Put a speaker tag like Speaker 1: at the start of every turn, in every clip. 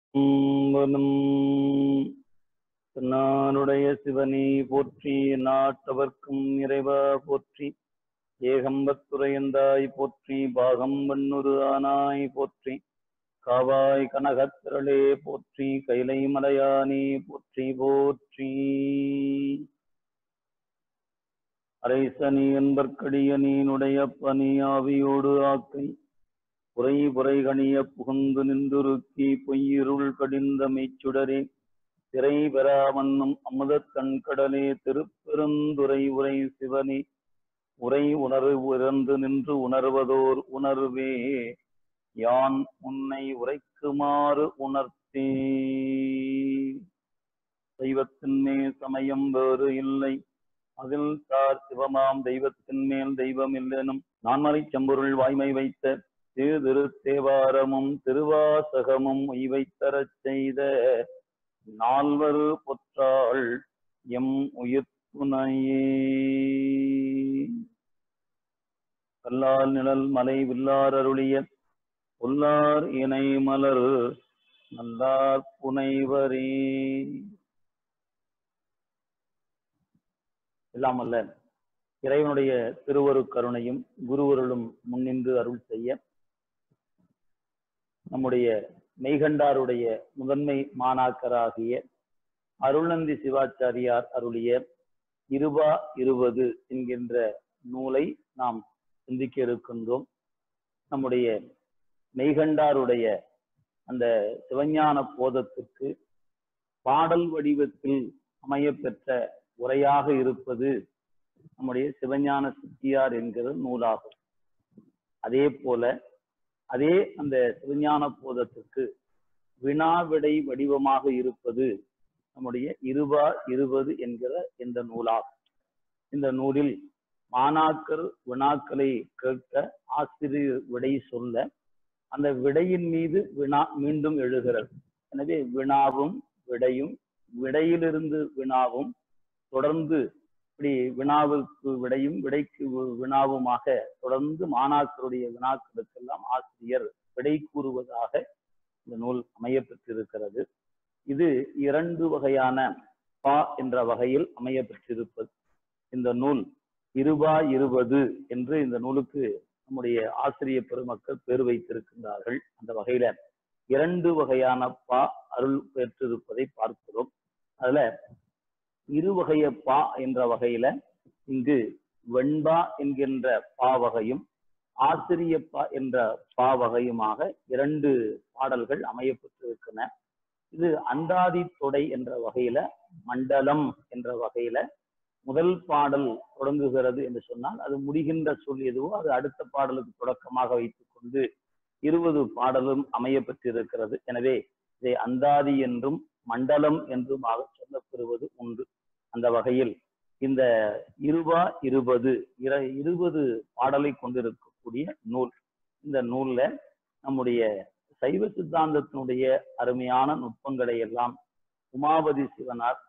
Speaker 1: வனம் நானுடைய சிவனே போற்றி நாட்டவர்க்கும் இறைவா போற்றி ஏகம்பத்துரையந்தாய் போற்றி பாகம் வன்னுரு ஆனாய் போற்றி காவாய் கனகத்திரளே போற்றி கைலை மலையானே போற்றி போற்றி அரைசனி என்பற்கடியனீனுடைய பனி ஆவியோடு ஆக்கை புரை புரை கணிய புகுந்து நின்றுருக்கி பொய்யிருள் கடிந்த மெய்ச்சுடரே திரை பெறாமன்னும் அமுதக் கண்கடலே திருப்பெருந்துரை உரை சிவனே உரை உணர்வு இறந்து நின்று உணர்வதோர் உணர்வே யான் உன்னை உரைக்குமாறு உணர்த்தே தெய்வத்தின் மேல் சமயம் வேறு இல்லை அதில் தார் சிவமாம் தெய்வத்தின் மேல் தெய்வம் இல்லெனும் நான்மறை செம்பொருள் வாய்மை வைத்த திரு தேவாரமும் திருவாசகமும் உய்வைத்தரச் செய்த நால்வர் பொற்றாள் எம் உயிர் துணையே கல்லால் நிழல் மலை வில்லார் அருளிய புல்லார் இணை மலர் நல்லார் புனைவரே இல்லாமல்ல இறைவனுடைய திருவரு கருணையும் குருவருளும் முன்னின்று அருள் செய்ய நம்முடைய மெய்கண்டாருடைய முதன்மை மாணாக்கராகிய அருள்நந்தி சிவாச்சாரியார் அருளிய இருபா இருபது என்கின்ற நூலை நாம் சிந்திக்க இருக்கின்றோம் நம்முடைய மெய்கண்டாருடைய அந்த சிவஞான போதத்திற்கு பாடல் வடிவத்தில் அமையப்பெற்ற உரையாக இருப்பது நம்முடைய சிவஞான சித்தியார் என்கிற நூலாகும் அதே போல அதே அந்த சிவஞான போதத்திற்கு வினாவிடை வடிவமாக இருப்பது நம்முடைய இருபா இருபது என்கிற இந்த நூலாகும் இந்த நூலில் மாணாக்கர் வினாக்களை கேட்க ஆசிரியர் விடை சொல்ல அந்த விடையின் மீது வினா மீண்டும் எழுகிறது எனவே வினாவும் விடையும் விடையிலிருந்து வினாவும் தொடர்ந்து இப்படி வினாவுக்கு விடையும் விடைக்கு வினாவுமாக தொடர்ந்து மாணாக்கருடைய வினாக்களுக்கெல்லாம் ஆசிரியர் விடை கூறுவதாக இந்த நூல் அமையப்பெற்றிருக்கிறது இது இரண்டு வகையான பா என்ற வகையில் அமையப்பெற்றிருப்பது இந்த நூல் இருபா இருபது என்று இந்த நூலுக்கு நம்முடைய ஆசிரிய பெருமக்கள் பேர் வைத்திருக்கின்றார்கள் அந்த வகையில இரண்டு வகையான பா அருள் பெற்றிருப்பதை பார்க்கிறோம் அதுல இருவகைய பா என்ற வகையில இங்கு வெண்பா என்கின்ற பா வகையும் ஆசிரியப்பா என்ற பா வகையுமாக இரண்டு பாடல்கள் அமையப்பட்டிருக்கின்றன இது அந்தாதி தொடை என்ற வகையில மண்டலம் என்ற வகையில முதல் பாடல் தொடங்குகிறது என்று சொன்னால் அது முடிகின்ற சொல் எதுவோ அது அடுத்த பாடலுக்கு தொடக்கமாக வைத்துக் கொண்டு இருபது பாடலும் அமையப்பட்டிருக்கிறது எனவே இதை அந்தாதி என்றும் மண்டலம் என்றுமாக சொல்லப்பெறுவது உண்டு அந்த வகையில் இந்த இருபா இருபது இர இருபது பாடலை கொண்டிருக்கக்கூடிய நூல் இந்த நூல்ல நம்முடைய சைவ சித்தாந்தத்தினுடைய அருமையான நுட்பங்களை எல்லாம் உமாபதி சிவனார்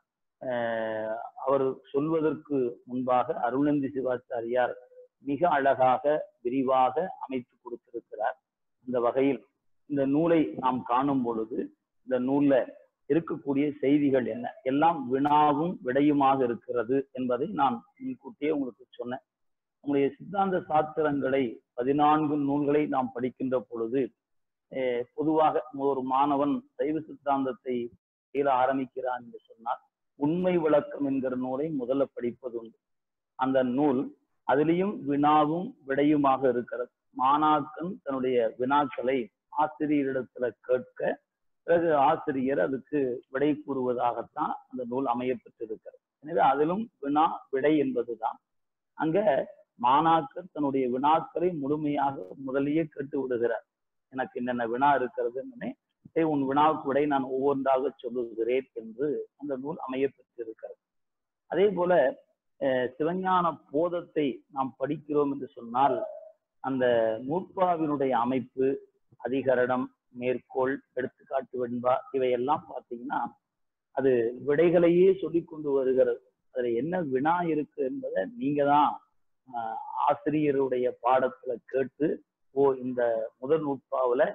Speaker 1: அவர் சொல்வதற்கு முன்பாக அருணந்தி சிவாச்சாரியார் மிக அழகாக விரிவாக அமைத்து கொடுத்திருக்கிறார் இந்த வகையில் இந்த நூலை நாம் காணும் பொழுது இந்த நூல்ல இருக்கக்கூடிய செய்திகள் என்ன எல்லாம் வினாவும் விடையுமாக இருக்கிறது என்பதை நான் முன்கூட்டியே உங்களுக்கு சொன்னேன் நம்முடைய சித்தாந்த சாத்திரங்களை பதினான்கு நூல்களை நாம் படிக்கின்ற பொழுது பொதுவாக ஒரு மாணவன் சைவ சித்தாந்தத்தை கீழ ஆரம்பிக்கிறான் என்று சொன்னால் உண்மை விளக்கம் என்கிற நூலை முதல்ல படிப்பது உண்டு அந்த நூல் அதிலையும் வினாவும் விடையுமாக இருக்கிறது மாணாக்கன் தன்னுடைய வினாக்களை ஆசிரியரிடத்துல கேட்க பிறகு ஆசிரியர் அதுக்கு விடை கூறுவதாகத்தான் அந்த நூல் அமையப்பட்டிருக்கிறது எனவே அதிலும் வினா விடை என்பதுதான் அங்க மாணாக்கர் தன்னுடைய வினாக்களை முழுமையாக முதலியே கேட்டு விடுகிறார் எனக்கு என்னென்ன வினா இருக்கிறது உன் வினாவுக்கு விடை நான் ஒவ்வொன்றாக சொல்லுகிறேன் என்று அந்த நூல் அமையப்பெற்றிருக்கிறது அதே போல சிவஞான போதத்தை நாம் படிக்கிறோம் என்று சொன்னால் அந்த நூற்பாவினுடைய அமைப்பு அதிகரணம் மேற்கோள் எடுத்துக்காட்டு வெண்பா இவையெல்லாம் பார்த்தீங்கன்னா அது விடைகளையே சொல்லி கொண்டு வருகிறது அதுல என்ன வினா இருக்கு என்பதை நீங்க தான் ஆசிரியருடைய பாடத்துல கேட்டு ஓ இந்த முதல் நூற்பாவுல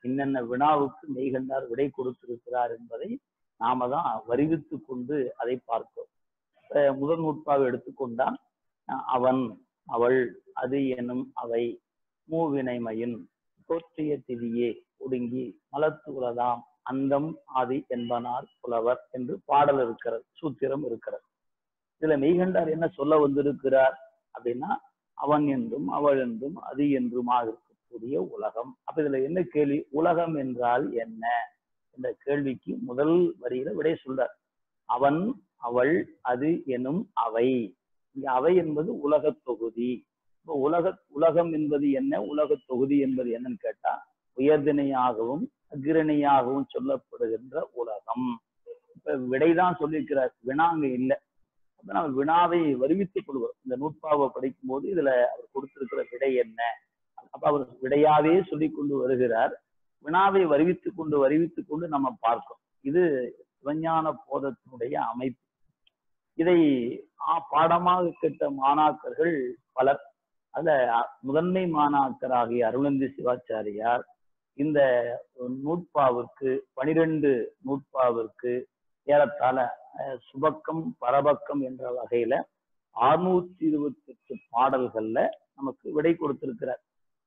Speaker 1: இன்னென்ன வினாவுக்கு மெய்கண்டார் விடை கொடுத்திருக்கிறார் என்பதை நாம தான் வருவித்து கொண்டு அதை பார்த்தோம் அஹ் முதல் நூற்பாவை எடுத்துக்கொண்டால் அஹ் அவன் அவள் அது எனும் அவை மூவினைமையின் தோற்றிய திதியே ஒடுங்கி மலத்துலதாம் அந்தம் ஆதி என்பனார் புலவர் என்று பாடல் இருக்கிறது சூத்திரம் இருக்கிறது இதுல மெய்கண்டார் என்ன சொல்ல வந்திருக்கிறார் அப்படின்னா அவன் என்றும் அவள் என்றும் அது என்றுமாக இருக்கக்கூடிய உலகம் அப்ப இதுல என்ன கேள்வி உலகம் என்றால் என்ன என்ற கேள்விக்கு முதல் வரியில விடை சொல்றார் அவன் அவள் அது எனும் அவை இங்க அவை என்பது உலக தொகுதி இப்போ உலக உலகம் என்பது என்ன உலக தொகுதி என்பது என்னன்னு கேட்டா உயர்திணையாகவும் அக்கிரணியாகவும் சொல்லப்படுகின்ற உலகம் இப்ப விடைதான் சொல்லியிருக்கிறார் வினா அங்க இல்லை அப்ப நம்ம வினாவை வருவித்துக் கொள்வோம் இந்த நூற்பாவை படிக்கும் போது இதுல அவர் கொடுத்திருக்கிற விடை என்ன அப்ப அவர் விடையாவே சொல்லி கொண்டு வருகிறார் வினாவை வருவித்துக் கொண்டு வருவித்துக் கொண்டு நம்ம பார்க்கிறோம் இது சிவஞான போதத்தினுடைய அமைப்பு இதை பாடமாக கேட்ட மாணாக்கர்கள் பலர் அதுல முதன்மை மாணாக்கராகிய அருணந்தி சிவாச்சாரியார் இந்த நூற்பாவிற்கு பனிரெண்டு நூற்பாவிற்கு ஏறத்தாழ சுபக்கம் பரபக்கம் என்ற வகையில அறுநூத்தி இருபத்தி எட்டு பாடல்கள்ல நமக்கு விடை கொடுத்திருக்கிறார்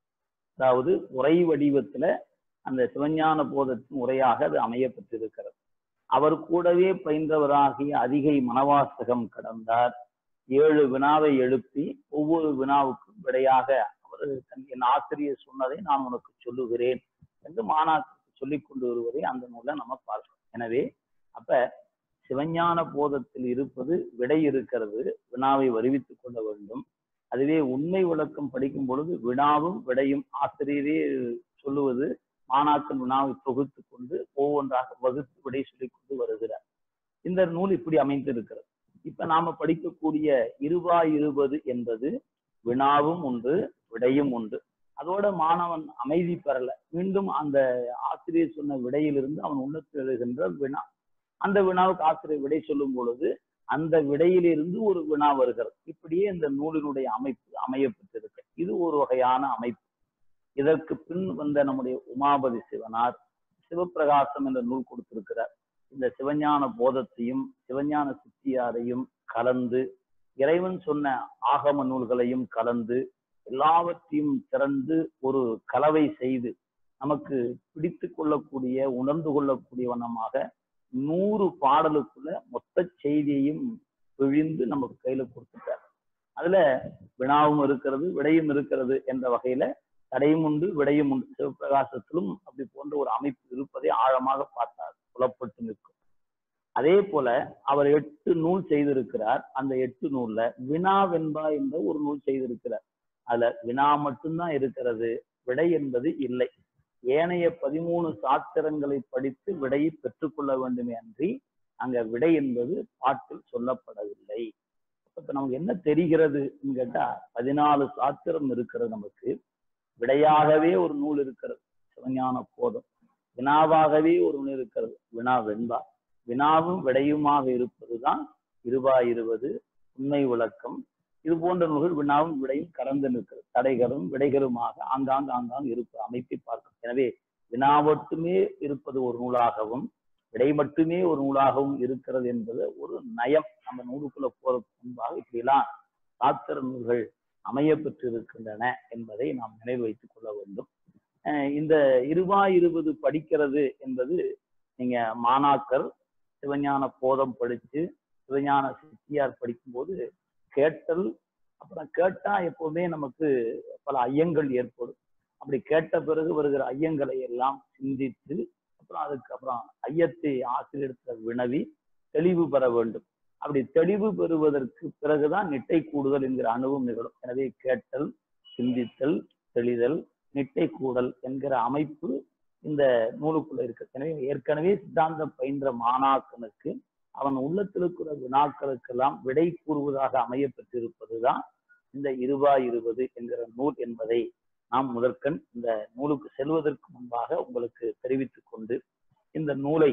Speaker 1: அதாவது உரை வடிவத்துல அந்த சிவஞான போதத்தின் உரையாக அது அமையப்பட்டிருக்கிறது அவர் கூடவே பயின்றவராகிய அதிகை மனவாசகம் கடந்தார் ஏழு வினாவை எழுப்பி ஒவ்வொரு வினாவுக்கும் விடையாக அவர் என் ஆசிரியர் சொன்னதை நான் உனக்கு சொல்லுகிறேன் என்று மாணாக்கருக்கு சொல்லிக் கொண்டு வருவதை அந்த நூலை நம்ம பார்க்கிறோம் எனவே அப்ப சிவஞான போதத்தில் இருப்பது விடை இருக்கிறது வினாவை வருவித்துக் கொள்ள வேண்டும் அதுவே உண்மை விளக்கம் படிக்கும் பொழுது வினாவும் விடையும் ஆசிரியரே சொல்லுவது மாணாக்கன் வினாவை தொகுத்து கொண்டு ஒவ்வொன்றாக வகுத்து விடை சொல்லிக் கொண்டு வருகிறார் இந்த நூல் இப்படி அமைந்திருக்கிறது இப்ப நாம படிக்கக்கூடிய இருபா இருபது என்பது வினாவும் ஒன்று விடையும் ஒன்று அதோட மாணவன் அமைதி பெறல மீண்டும் அந்த ஆசிரியர் சொன்ன விடையிலிருந்து அவன் உள்ளத்தில் எழுகின்ற வினா அந்த வினாவுக்கு ஆசிரியர் விடை சொல்லும் பொழுது அந்த விடையிலிருந்து ஒரு வினா வருகிறது இப்படியே இந்த நூலினுடைய அமைப்பு அமையப்பட்டிருக்கு இது ஒரு வகையான அமைப்பு இதற்கு பின் வந்த நம்முடைய உமாபதி சிவனார் சிவப்பிரகாசம் என்ற நூல் கொடுத்திருக்கிறார் இந்த சிவஞான போதத்தையும் சிவஞான சித்தியாரையும் கலந்து இறைவன் சொன்ன ஆகம நூல்களையும் கலந்து எல்லாவற்றையும் திறந்து ஒரு கலவை செய்து நமக்கு பிடித்து கொள்ளக்கூடிய உணர்ந்து கொள்ளக்கூடிய வண்ணமாக நூறு பாடலுக்குள்ள மொத்த செய்தியையும் விழிந்து நமக்கு கையில கொடுத்துட்டார் அதுல வினாவும் இருக்கிறது விடையும் இருக்கிறது என்ற வகையில தடையும் உண்டு விடையும் உண்டு சிவபிரகாசத்திலும் அப்படி போன்ற ஒரு அமைப்பு இருப்பதை ஆழமாக பார்த்தார் புலப்பட்டு நிற்கும் அதே போல அவர் எட்டு நூல் செய்திருக்கிறார் அந்த எட்டு நூல்ல வினா வெண்பா என்ற ஒரு நூல் செய்திருக்கிறார் அதுல வினா மட்டும்தான் இருக்கிறது விடை என்பது இல்லை ஏனைய பதிமூணு சாத்திரங்களை படித்து விடையை பெற்றுக்கொள்ள வேண்டுமே அன்றி அங்க விடை என்பது பாட்டில் சொல்லப்படவில்லை இப்ப நமக்கு என்ன தெரிகிறது கேட்டா பதினாலு சாத்திரம் இருக்கிறது நமக்கு விடையாகவே ஒரு நூல் இருக்கிறது சிவஞான போதம் வினாவாகவே ஒரு நூல் இருக்கிறது வினா வெண்பா வினாவும் விடையுமாக இருப்பதுதான் இருபா இருபது உண்மை விளக்கம் இது போன்ற நூல்கள் வினாவும் விடையும் கலந்து நிற்கிறது தடைகளும் விடைகளுமாக ஆங்காங்கு ஆங்காங்கு இருப்ப அமைப்பை பார்க்கும் எனவே வினா மட்டுமே இருப்பது ஒரு நூலாகவும் விடை மட்டுமே ஒரு நூலாகவும் இருக்கிறது என்பது ஒரு நயம் நம்ம நூலுக்குள்ள போறதுக்கு முன்பாக இப்படியெல்லாம் சாத்திர நூல்கள் அமைய பெற்றிருக்கின்றன என்பதை நாம் நினைவு வைத்துக் கொள்ள வேண்டும் இந்த இருபா இருபது படிக்கிறது என்பது நீங்க மாணாக்கர் சிவஞான போதம் படிச்சு சிவஞான சித்தியார் படிக்கும்போது கேட்டல் அப்புறம் கேட்டா எப்பவுமே நமக்கு பல ஐயங்கள் ஏற்படும் அப்படி கேட்ட பிறகு வருகிற ஐயங்களை எல்லாம் சிந்தித்து அப்புறம் அதுக்கு அப்புறம் ஐயத்தை ஆசிரியர் வினவி தெளிவு பெற வேண்டும் அப்படி தெளிவு பெறுவதற்கு பிறகுதான் நிட்டை கூடுதல் என்கிற அணுவும் நிகழும் எனவே கேட்டல் சிந்தித்தல் தெளிதல் நிட்டை கூடல் என்கிற அமைப்பு இந்த நூலுக்குள்ள இருக்கு எனவே ஏற்கனவே சித்தாந்தம் பயின்ற மாணாக்கனுக்கு அவன் உள்ளத்தில் இருக்கிற வினாக்களுக்கெல்லாம் விடை கூறுவதாக அமைய பெற்றிருப்பதுதான் இந்த இருபா இருபது என்கிற நூல் என்பதை நாம் முதற்கண் இந்த நூலுக்கு செல்வதற்கு முன்பாக உங்களுக்கு தெரிவித்துக் கொண்டு இந்த நூலை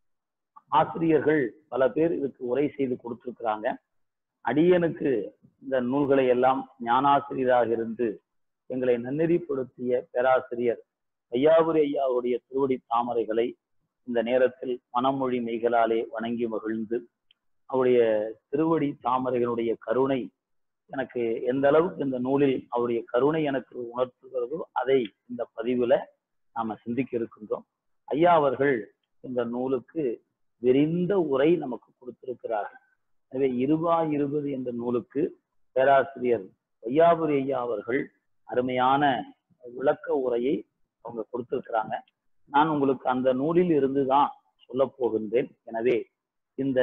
Speaker 1: ஆசிரியர்கள் பல பேர் இதுக்கு உரை செய்து கொடுத்திருக்கிறாங்க அடியனுக்கு இந்த நூல்களை எல்லாம் ஞானாசிரியராக இருந்து எங்களை நன்னெறிப்படுத்திய பேராசிரியர் ஐயாபுரி ஐயாவுடைய திருவடி தாமரைகளை இந்த நேரத்தில் மனமொழி மெய்களாலே வணங்கி மகிழ்ந்து அவருடைய திருவடி தாமரைகளுடைய கருணை எனக்கு எந்த அளவுக்கு இந்த நூலில் அவருடைய கருணை எனக்கு உணர்த்துகிறதோ அதை இந்த பதிவுல நாம சிந்திக்க இருக்கின்றோம் ஐயா அவர்கள் இந்த நூலுக்கு விரிந்த உரை நமக்கு கொடுத்திருக்கிறார்கள் எனவே இருபா இருபது என்ற நூலுக்கு பேராசிரியர் வையாபுரி ஐயா அவர்கள் அருமையான விளக்க உரையை அவங்க கொடுத்திருக்கிறாங்க நான் உங்களுக்கு அந்த நூலில் இருந்துதான் சொல்ல போகின்றேன் எனவே இந்த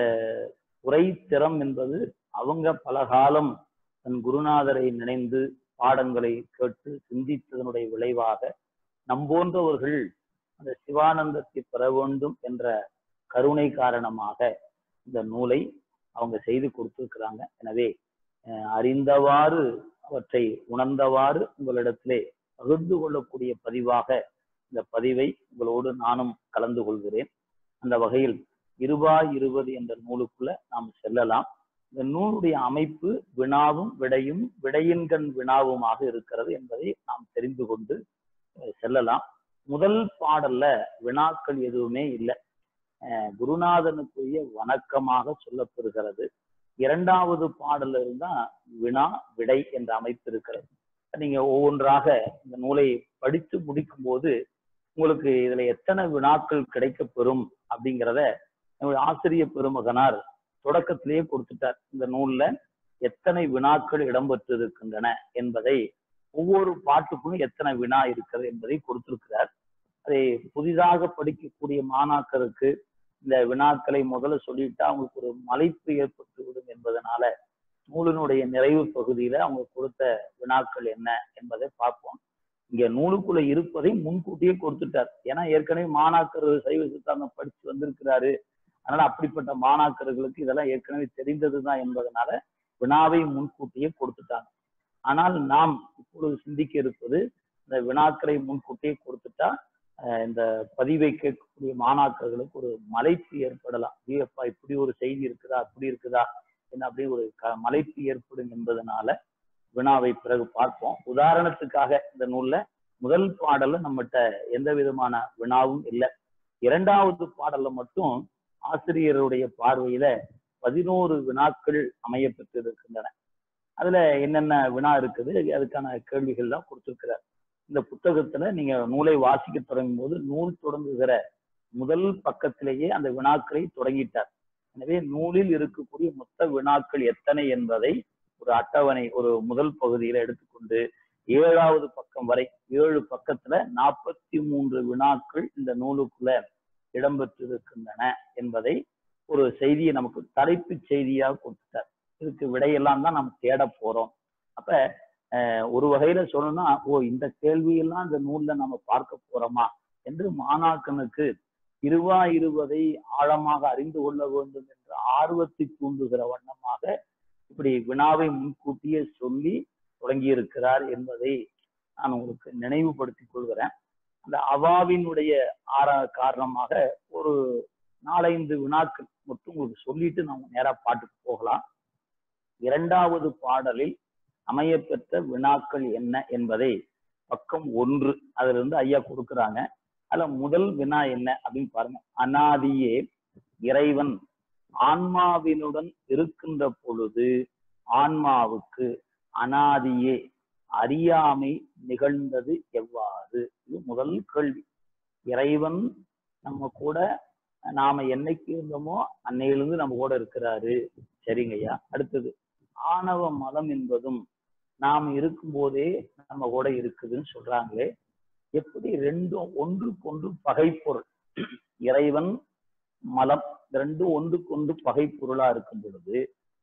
Speaker 1: உரை திறம் என்பது அவங்க பல காலம் தன் குருநாதரை நினைந்து பாடங்களை கேட்டு சிந்தித்ததனுடைய விளைவாக நம்போன்றவர்கள் அந்த சிவானந்தத்தை பெற வேண்டும் என்ற கருணை காரணமாக இந்த நூலை அவங்க செய்து கொடுத்திருக்கிறாங்க எனவே அறிந்தவாறு அவற்றை உணர்ந்தவாறு உங்களிடத்திலே பகிர்ந்து கொள்ளக்கூடிய பதிவாக இந்த பதிவை உங்களோடு நானும் கலந்து கொள்கிறேன் அந்த வகையில் இருபா இருபது என்ற நூலுக்குள்ள நாம் செல்லலாம் இந்த நூலுடைய அமைப்பு வினாவும் விடையும் விடையின்கண் வினாவுமாக இருக்கிறது என்பதை நாம் தெரிந்து கொண்டு செல்லலாம் முதல் பாடல்ல வினாக்கள் எதுவுமே இல்லை குருநாதனுக்குரிய வணக்கமாக சொல்லப்பெறுகிறது இரண்டாவது பாடல்ல இருந்தா வினா விடை என்ற அமைப்பு இருக்கிறது நீங்க ஒவ்வொன்றாக இந்த நூலை படித்து முடிக்கும் போது உங்களுக்கு இதுல எத்தனை வினாக்கள் கிடைக்க பெறும் அப்படிங்கிறத ஆசிரியர் பெருமகனார் தொடக்கத்திலேயே கொடுத்துட்டார் இந்த நூல்ல எத்தனை வினாக்கள் இடம்பெற்று இருக்கின்றன என்பதை ஒவ்வொரு பாட்டுக்கும் எத்தனை வினா இருக்கிறது என்பதை கொடுத்திருக்கிறார் அதை புதிதாக படிக்கக்கூடிய மாணாக்கருக்கு இந்த வினாக்களை முதல்ல சொல்லிட்டா அவங்களுக்கு ஒரு மலைப்பு ஏற்பட்டு விடும் என்பதனால நூலினுடைய நிறைவு பகுதியில அவங்க கொடுத்த வினாக்கள் என்ன என்பதை பார்ப்போம் இங்க நூலுக்குள்ள இருப்பதை முன்கூட்டியே கொடுத்துட்டார் ஏன்னா ஏற்கனவே மாணாக்கர் சைவ சித்தாந்தம் படிச்சு வந்திருக்கிறாரு அதனால அப்படிப்பட்ட மாணாக்கர்களுக்கு இதெல்லாம் ஏற்கனவே தெரிந்ததுதான் என்பதனால வினாவை முன்கூட்டியே கொடுத்துட்டாங்க ஆனால் நாம் இப்பொழுது சிந்திக்க இருப்பது இந்த வினாக்களை முன்கூட்டியே கொடுத்துட்டா இந்த பதிவை கேட்கக்கூடிய மாணாக்கர்களுக்கு ஒரு மலைப்பு ஏற்படலாம் ஐயப்பா இப்படி ஒரு செய்தி இருக்குதா அப்படி இருக்குதா என்ன அப்படி ஒரு மலைப்பு ஏற்படும் என்பதனால வினாவை பிறகு பார்ப்போம் உதாரணத்துக்காக இந்த நூல்ல முதல் பாடல்ல நம்மகிட்ட எந்த விதமான வினாவும் இல்லை இரண்டாவது பாடல்ல மட்டும் ஆசிரியருடைய பார்வையில பதினோரு வினாக்கள் அமைய பெற்றிருக்கின்றன அதுல என்னென்ன வினா இருக்குது அதுக்கான கேள்விகள் தான் கொடுத்திருக்கிறார் இந்த புத்தகத்துல நீங்க நூலை வாசிக்க தொடங்கும் போது நூல் தொடங்குகிற முதல் பக்கத்திலேயே அந்த வினாக்களை தொடங்கிட்டார் எனவே நூலில் இருக்கக்கூடிய மொத்த வினாக்கள் எத்தனை என்பதை ஒரு அட்டவணை ஒரு முதல் பகுதியில எடுத்துக்கொண்டு ஏழாவது பக்கம் வரை ஏழு பக்கத்துல நாற்பத்தி மூன்று வினாக்கள் இந்த நூலுக்குள்ள இடம்பெற்றிருக்கின்றன என்பதை ஒரு செய்தியை நமக்கு தலைப்பு செய்தியாக கொடுத்துட்டார் இதுக்கு விடையெல்லாம் தான் நம்ம தேட போறோம் அப்ப ஒரு வகையில சொல்லணும்னா ஓ இந்த கேள்வியெல்லாம் இந்த நூல்ல நம்ம பார்க்க போறோமா என்று மாணாக்கனுக்கு இருவா இருவதை ஆழமாக அறிந்து கொள்ள வேண்டும் என்ற ஆர்வத்தை தூண்டுகிற வண்ணமாக இப்படி வினாவை முன்கூட்டியே சொல்லி தொடங்கியிருக்கிறார் என்பதை நான் உங்களுக்கு நினைவுபடுத்திக் கொள்கிறேன் அந்த அவாவினுடைய ஆரா காரணமாக ஒரு நாலைந்து வினாக்கள் மட்டும் உங்களுக்கு சொல்லிட்டு நம்ம நேரா பாட்டுக்கு போகலாம் இரண்டாவது பாடலில் அமையப்பெற்ற வினாக்கள் என்ன என்பதை பக்கம் ஒன்று அதுல இருந்து ஐயா கொடுக்குறாங்க அதுல முதல் வினா என்ன அப்படின்னு பாருங்க அனாதியே இறைவன் ஆன்மாவினுடன் இருக்கின்ற பொழுது ஆன்மாவுக்கு அனாதியே அறியாமை நிகழ்ந்தது எவ்வாறு இது முதல் கேள்வி இறைவன் நம்ம கூட நாம என்னைக்கு இருந்தோமோ அன்னையிலிருந்து நம்ம கூட இருக்கிறாரு சரிங்கய்யா அடுத்தது ஆணவ மலம் என்பதும் நாம் இருக்கும்போதே நம்ம கூட இருக்குதுன்னு சொல்றாங்களே எப்படி ரெண்டும் ஒன்றுக்கொன்று பகைப்பொருள் இறைவன் மலம் ரெண்டும் ஒன்றுக்கொன்று பகை பொருளா இருக்கும் பொழுது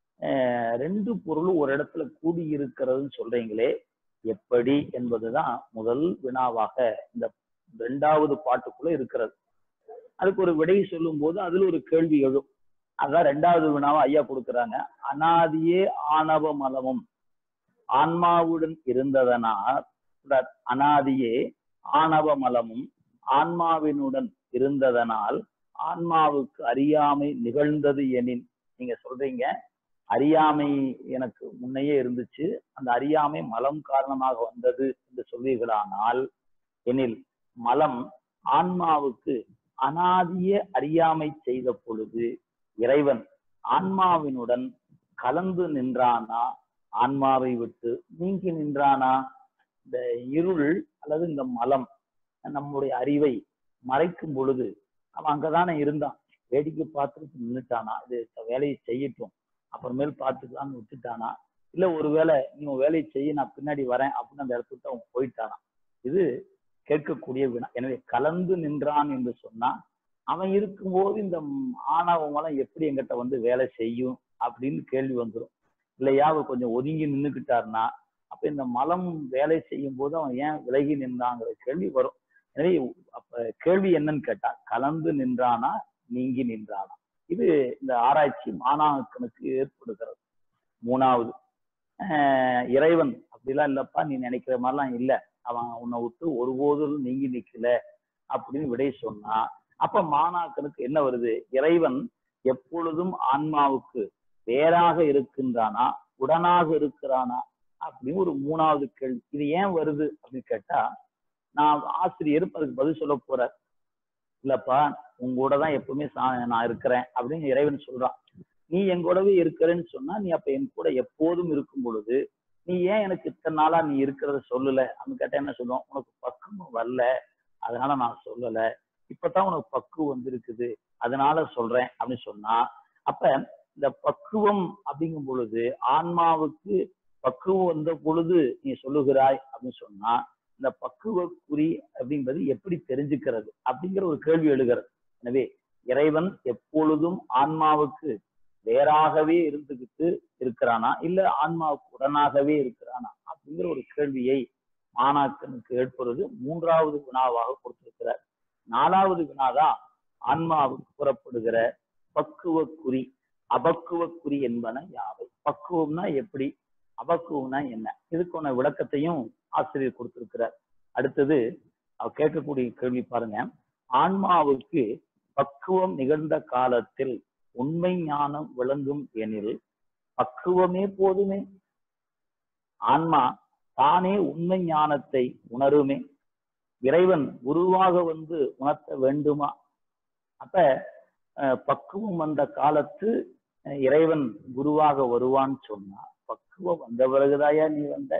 Speaker 1: ரெண்டு பொருளும் ஒரு இடத்துல கூடி இருக்கிறதுன்னு சொல்றீங்களே எப்படி என்பதுதான் முதல் வினாவாக இந்த ரெண்டாவது பாட்டுக்குள்ள இருக்கிறது அதுக்கு ஒரு விடை சொல்லும் போது அதுல ஒரு கேள்வி எழும் அதான் ரெண்டாவது வினாவை ஐயா கொடுக்குறாங்க அனாதியே ஆணவ மலமும் ஆன்மாவுடன் இருந்ததனால் அனாதியே ஆணவ மலமும் ஆன்மாவினுடன் இருந்ததனால் ஆன்மாவுக்கு அறியாமை நிகழ்ந்தது எனின் நீங்க சொல்றீங்க அறியாமை எனக்கு முன்னையே இருந்துச்சு அந்த அறியாமை மலம் காரணமாக வந்தது என்று சொல்வீர்களானால் எனில் மலம் ஆன்மாவுக்கு அனாதிய அறியாமை செய்த பொழுது இறைவன் ஆன்மாவினுடன் கலந்து நின்றானா ஆன்மாவை விட்டு நீங்கி நின்றானா இந்த இருள் அல்லது இந்த மலம் நம்முடைய அறிவை மறைக்கும் பொழுது அவன் அங்கதானே இருந்தான் வேடிக்கை பார்த்துட்டு நின்றுட்டானா இது வேலையை செய்யட்டும் அப்புறமேல் பார்த்துக்கலாம்னு விட்டுட்டானா இல்ல ஒருவேளை நீ உன் வேலையை செய்ய நான் பின்னாடி வரேன் அப்படின்னு அந்த இடத்துல விட்டு அவன் போயிட்டானா இது கேட்கக்கூடிய வினா எனவே கலந்து நின்றான் என்று சொன்னா அவன் இருக்கும்போது இந்த ஆணவமலம் எப்படி எங்கிட்ட வந்து வேலை செய்யும் அப்படின்னு கேள்வி வந்துடும் இல்லையா அவர் கொஞ்சம் ஒதுங்கி நின்றுக்கிட்டாருன்னா அப்ப இந்த மலம் வேலை செய்யும் போது அவன் ஏன் விலகி நின்றாங்கிற கேள்வி வரும் எனவே அப்ப கேள்வி என்னன்னு கேட்டா கலந்து நின்றானா நீங்கி நின்றானா இது இந்த ஆராய்ச்சி மாணாக்கனுக்கு ஏற்படுகிறது மூணாவது ஆஹ் இறைவன் அப்படிலாம் இல்லப்பா நீ நினைக்கிற மாதிரிலாம் இல்ல அவன் உன்னை விட்டு ஒருபோதும் நீங்கி நிக்கல அப்படின்னு விடை சொன்னா அப்ப மாணாக்கனுக்கு என்ன வருது இறைவன் எப்பொழுதும் ஆன்மாவுக்கு வேறாக இருக்கின்றானா உடனாக இருக்கிறானா அப்படின்னு ஒரு மூணாவது கேள்வி இது ஏன் வருது அப்படின்னு கேட்டா நான் ஆசிரியர் அதுக்கு பதில் சொல்ல போறார் இல்லப்பா உங்க கூட தான் எப்பவுமே நான் இருக்கிறேன் அப்படின்னு இறைவன் சொல்றான் நீ என் கூடவே இருக்கிறேன்னு சொன்னா நீ அப்ப என் கூட எப்போதும் இருக்கும் பொழுது நீ ஏன் எனக்கு இத்தனை நாளா நீ இருக்கிறத சொல்லல அப்படின்னு கேட்டா என்ன சொல்லுவோம் உனக்கு பக்குவம் வரல அதனால நான் சொல்லல இப்பதான் உனக்கு பக்குவம் வந்திருக்குது அதனால சொல்றேன் அப்படின்னு சொன்னா அப்ப இந்த பக்குவம் அப்படிங்கும் பொழுது ஆன்மாவுக்கு பக்குவம் வந்த பொழுது நீ சொல்லுகிறாய் அப்படின்னு சொன்னா இந்த பக்குவ குறி அப்படிங்கிறது எப்படி தெரிஞ்சுக்கிறது அப்படிங்கிற ஒரு கேள்வி எழுகிறது எனவே இறைவன் எப்பொழுதும் ஆன்மாவுக்கு வேறாகவே இருந்துகிட்டு இருக்கிறானா இல்ல ஆன்மாவுக்கு உடனாகவே இருக்கிறானா அப்படிங்கிற ஒரு கேள்வியை மாணாக்கனுக்கு ஏற்படுவது மூன்றாவது வினாவாக கொடுத்திருக்கிறார் நாலாவது வினாதான் ஆன்மாவுக்கு புறப்படுகிற பக்குவ குறி அபக்குவ குறி என்பன யாவை பக்குவம்னா எப்படி அபக்குவம்னா என்ன இதுக்கான விளக்கத்தையும் ஆசிரியர் கொடுத்திருக்கிறார் அடுத்தது அவர் கேட்கக்கூடிய கேள்வி பாருங்க ஆன்மாவுக்கு பக்குவம் நிகழ்ந்த காலத்தில் உண்மை ஞானம் விளங்கும் எனில் பக்குவமே போதுமே ஆன்மா தானே உண்மை ஞானத்தை உணருமே இறைவன் குருவாக வந்து உணர்த்த வேண்டுமா அப்ப பக்குவம் வந்த காலத்து இறைவன் குருவாக வருவான்னு சொன்னா பக்குவம் வந்த பிறகுதாயா நீ வந்த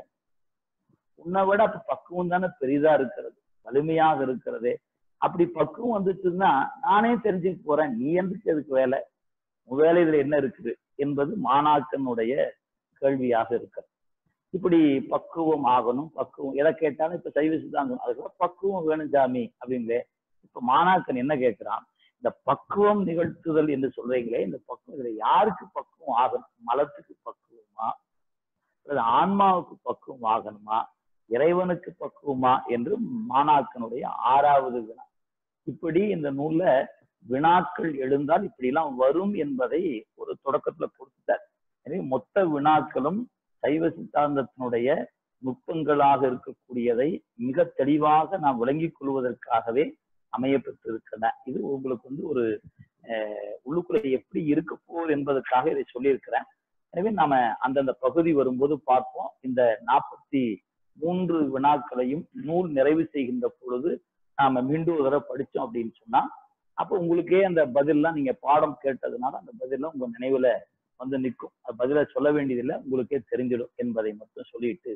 Speaker 1: உன்னை விட அப்ப பக்குவம் தானே பெரிதா இருக்கிறது வலிமையாக இருக்கிறதே அப்படி பக்குவம் வந்துச்சுன்னா நானே தெரிஞ்சுக்க போறேன் நீ எதுக்கு எதுக்கு வேலை உன் வேலை இதுல என்ன இருக்குது என்பது மாணாக்கனுடைய கேள்வியாக இருக்கிறது இப்படி பக்குவம் ஆகணும் பக்குவம் எதை கேட்டாலும் இப்ப சைவ சித்தாந்தம் அதுக்கு பக்குவம் வேணும் சாமி அப்படிங்களே இப்ப மாணாக்கன் என்ன கேட்கிறான் இந்த பக்குவம் நிகழ்த்துதல் என்று சொல்றீங்களே இந்த பக்குவம் இதுல யாருக்கு பக்குவம் ஆகணும் மலத்துக்கு பக்குவமா அல்லது ஆன்மாவுக்கு பக்குவம் ஆகணுமா இறைவனுக்கு பக்குவமா என்று மாணாக்கனுடைய ஆறாவது வினா இப்படி இந்த நூல்ல வினாக்கள் எழுந்தால் இப்படி எல்லாம் வரும் என்பதை ஒரு தொடக்கத்துல கொடுத்துட்டார் எனவே மொத்த வினாக்களும் சைவ சித்தாந்தத்தினுடைய நுட்பங்களாக இருக்கக்கூடியதை மிக தெளிவாக நாம் விளங்கிக் கொள்வதற்காகவே அமையப்பட்டிருக்கின்றன இது உங்களுக்கு வந்து ஒரு உள்ளுக்குள்ள எப்படி இருக்க போகுது என்பதற்காக இதை சொல்லியிருக்கிறேன் எனவே நாம அந்தந்த பகுதி வரும்போது பார்ப்போம் இந்த நாற்பத்தி மூன்று வினாக்களையும் நூல் நிறைவு செய்கின்ற பொழுது நாம மீண்டும் ஒரு தடவை படிச்சோம் அப்படின்னு சொன்னா அப்ப உங்களுக்கே அந்த பதில்லாம் நீங்க பாடம் கேட்டதுனால அந்த பதிலாம் உங்க நினைவுல வந்து நிற்கும் பதில சொல்ல வேண்டியதில்லை உங்களுக்கே தெரிஞ்சிடும் என்பதை மட்டும் சொல்லிட்டு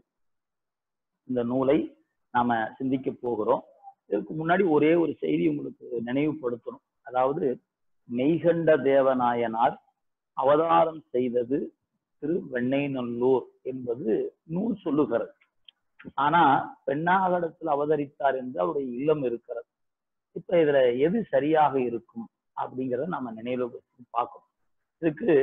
Speaker 1: இந்த நூலை நாம சிந்திக்க போகிறோம் இதற்கு முன்னாடி ஒரே ஒரு செய்தி உங்களுக்கு நினைவுபடுத்தணும் அதாவது மெய்கண்ட தேவநாயனார் அவதாரம் செய்தது திரு வெண்ணெய்நல்லூர் என்பது நூல் சொல்லுகிறது ஆனா பெண்ணாகடத்தில் அவதரித்தார் என்று அவருடைய இல்லம் இருக்கிறது இப்ப இதுல எது சரியாக இருக்கும் அப்படிங்கிறத நம்ம நினைவுல வச்சு பார்க்கணும் இதுக்கு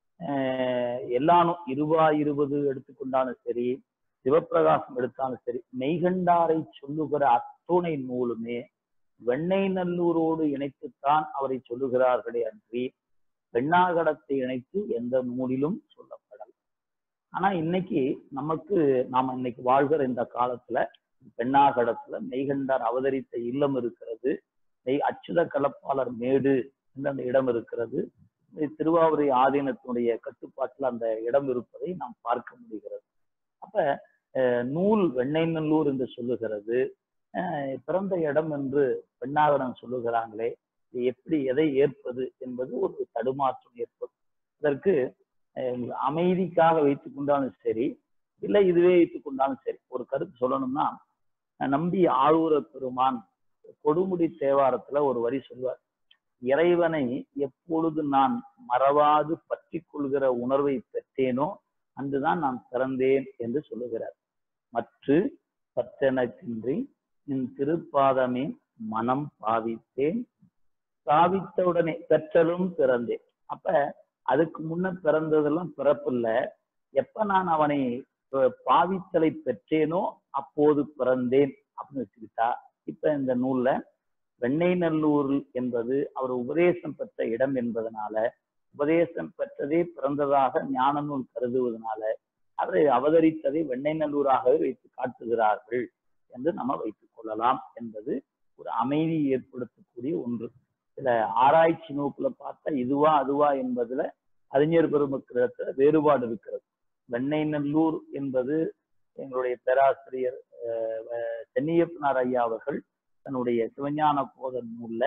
Speaker 1: எல்லாரும் இருபா இருபது எடுத்துக்கொண்டாலும் சரி சிவப்பிரகாசம் எடுத்தாலும் சரி மெய்கண்டாரை சொல்லுகிற அத்துணை நூலுமே வெண்ணெய் நல்லூரோடு இணைத்துத்தான் அவரை சொல்லுகிறார்களே அன்றி பெண்ணாகடத்தை இணைத்து எந்த நூலிலும் சொல்லப்படல் ஆனா இன்னைக்கு நமக்கு நாம இன்னைக்கு வாழ்கிற இந்த காலத்துல பெண்ணாகடத்துல மெய்கண்டார் அவதரித்த இல்லம் இருக்கிறது மெய் அச்சுத கலப்பாளர் மேடு என்ற அந்த இடம் இருக்கிறது திருவாவூரை ஆதீனத்தினுடைய கட்டுப்பாட்டில் அந்த இடம் இருப்பதை நாம் பார்க்க முடிகிறது அப்ப நூல் வெண்ணெய் நல்லூர் என்று சொல்லுகிறது அஹ் பிறந்த இடம் என்று பெண்ணாகரம் சொல்லுகிறாங்களே இது எப்படி எதை ஏற்பது என்பது ஒரு தடுமாற்றம் ஏற்படும் இதற்கு அஹ் அமைதிக்காக வைத்துக் கொண்டாலும் சரி இல்லை இதுவே வைத்துக் கொண்டாலும் சரி ஒரு கருத்து சொல்லணும்னா நம்பி ஆரூர பெருமான் கொடுமுடி தேவாரத்துல ஒரு வரி சொல்வார் இறைவனை எப்பொழுது நான் மறவாது பற்றி கொள்கிற உணர்வை பெற்றேனோ அன்றுதான் நான் பிறந்தேன் என்று சொல்லுகிறார் மற்ற பற்றெனக்கின்றி நின் திருப்பாதமே மனம் பாவித்தேன் பாவித்தவுடனே பெற்றலும் பிறந்தேன் அப்ப அதுக்கு முன்ன பிறந்ததெல்லாம் பிறப்பில்ல எப்ப நான் அவனை அஹ், பாவித்தலை பெற்றேனோ அப்போது பிறந்தேன் அப்படின்னு வச்சுக்கிட்டா இப்ப இந்த நூல்ல வெண்ணெய் நல்லூர் என்பது அவர் உபதேசம் பெற்ற இடம் என்பதனால உபதேசம் பெற்றதே பிறந்ததாக ஞான நூல் கருதுவதனால அவரை அவதரித்ததை வெண்ணெய் நல்லூராகவே வைத்து காட்டுகிறார்கள் என்று நம்ம வைத்துக் கொள்ளலாம் என்பது ஒரு அமைதி ஏற்படுத்தக்கூடிய ஒன்று சில ஆராய்ச்சி நோக்குல பார்த்தா இதுவா அதுவா என்பதுல அறிஞர் பெருமக்களிடத்துல வேறுபாடு இருக்கிறது வெண்ணெய் நல்லூர் என்பது எங்களுடைய பேராசிரியர் அஹ், அஹ், சென்னியப்பனார் ஐயா அவர்கள் தன்னுடைய சிவஞான போத நூல்ல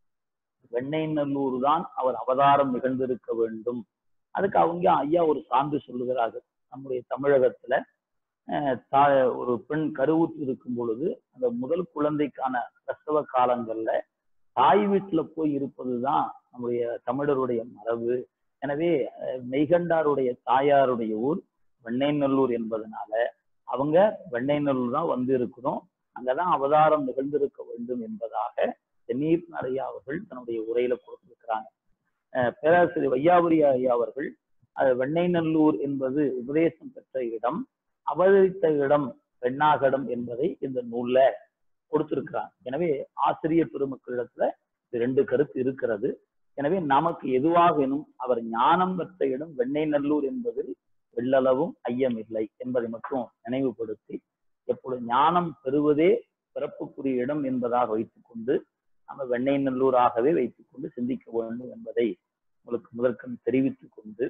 Speaker 1: வெண்ணெய் நல்லூர் தான் அவர் அவதாரம் நிகழ்ந்திருக்க வேண்டும் அதுக்கு அவங்க ஐயா ஒரு சான்று சொல்லுகிறார்கள் நம்முடைய தமிழகத்துல அஹ், தா- ஒரு பெண் கருவுற்று இருக்கும் பொழுது அந்த முதல் குழந்தைக்கான பிரசவ காலங்கள்ல தாய் வீட்டுல போய் இருப்பதுதான் நம்முடைய தமிழருடைய மரபு எனவே அஹ், மெய்கண்டாருடைய தாயாருடைய ஊர் வெண்ணெய்நல்லூர் என்பதனால அவங்க வெண்ணெய்நல்லூர் தான் வந்து இருக்கணும் அங்கதான் அவதாரம் நிகழ்ந்திருக்க வேண்டும் என்பதாக சென்னீர் ஐயா அவர்கள் தன்னுடைய உரையில கொடுத்திருக்கிறாங்க அஹ், பேராசிரியர் வையாபுரி ஐயா அவர்கள் அது வெண்ணெய்நல்லூர் என்பது உபதேசம் பெற்ற இடம் அவதரித்த இடம் பெண்ணாகடம் என்பதை இந்த நூல்ல கொடுத்திருக்கிறாங்க எனவே ஆசிரியர் பெருமக்களிடத்துல இது ரெண்டு கருத்து இருக்கிறது எனவே நமக்கு எதுவாகினும் அவர் ஞானம் பெற்ற இடம் வெண்ணெய் நல்லூர் என்பதில் வெள்ளளவும் ஐயம் இல்லை என்பதை மட்டும் நினைவுபடுத்தி எப்பொழுது ஞானம் பெறுவதே பிறப்புக்குரிய இடம் என்பதாக வைத்துக்கொண்டு நம்ம வெண்ணெய் நல்லூராகவே வைத்துக்கொண்டு சிந்திக்க வேண்டும் என்பதை உங்களுக்கு முதற்கண் தெரிவித்துக் கொண்டு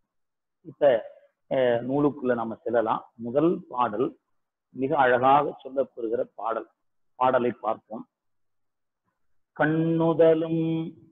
Speaker 1: இப்ப அஹ், நூலுக்குள்ள நம்ம செல்லலாம் முதல் பாடல் மிக அழகாக சொல்லப்பெறுகிற பாடல் பாடலை பார்ப்போம் கண்ணுதலும்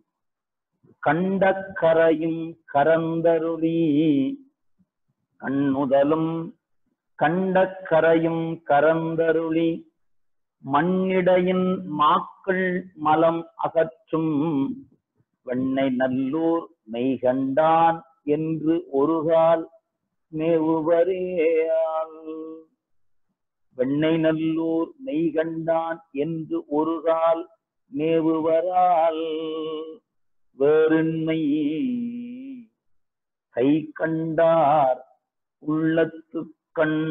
Speaker 1: கண்டக்கரையும் கரந்தருளி கண்ணுதலும் கண்டக்கரையும் கரந்தருளி மண்ணிடையின் மாக்கள் மலம் அகற்றும் வெண்ணை நல்லூர் மெய்கண்டான் என்று ஒருகால் மேவுவரேயால் வெண்ணை நல்லூர் மெய்கண்டான் என்று ஒருகால் மேவுவரால் வேறின்மை கை கண்டார் உள்ளத்து கண்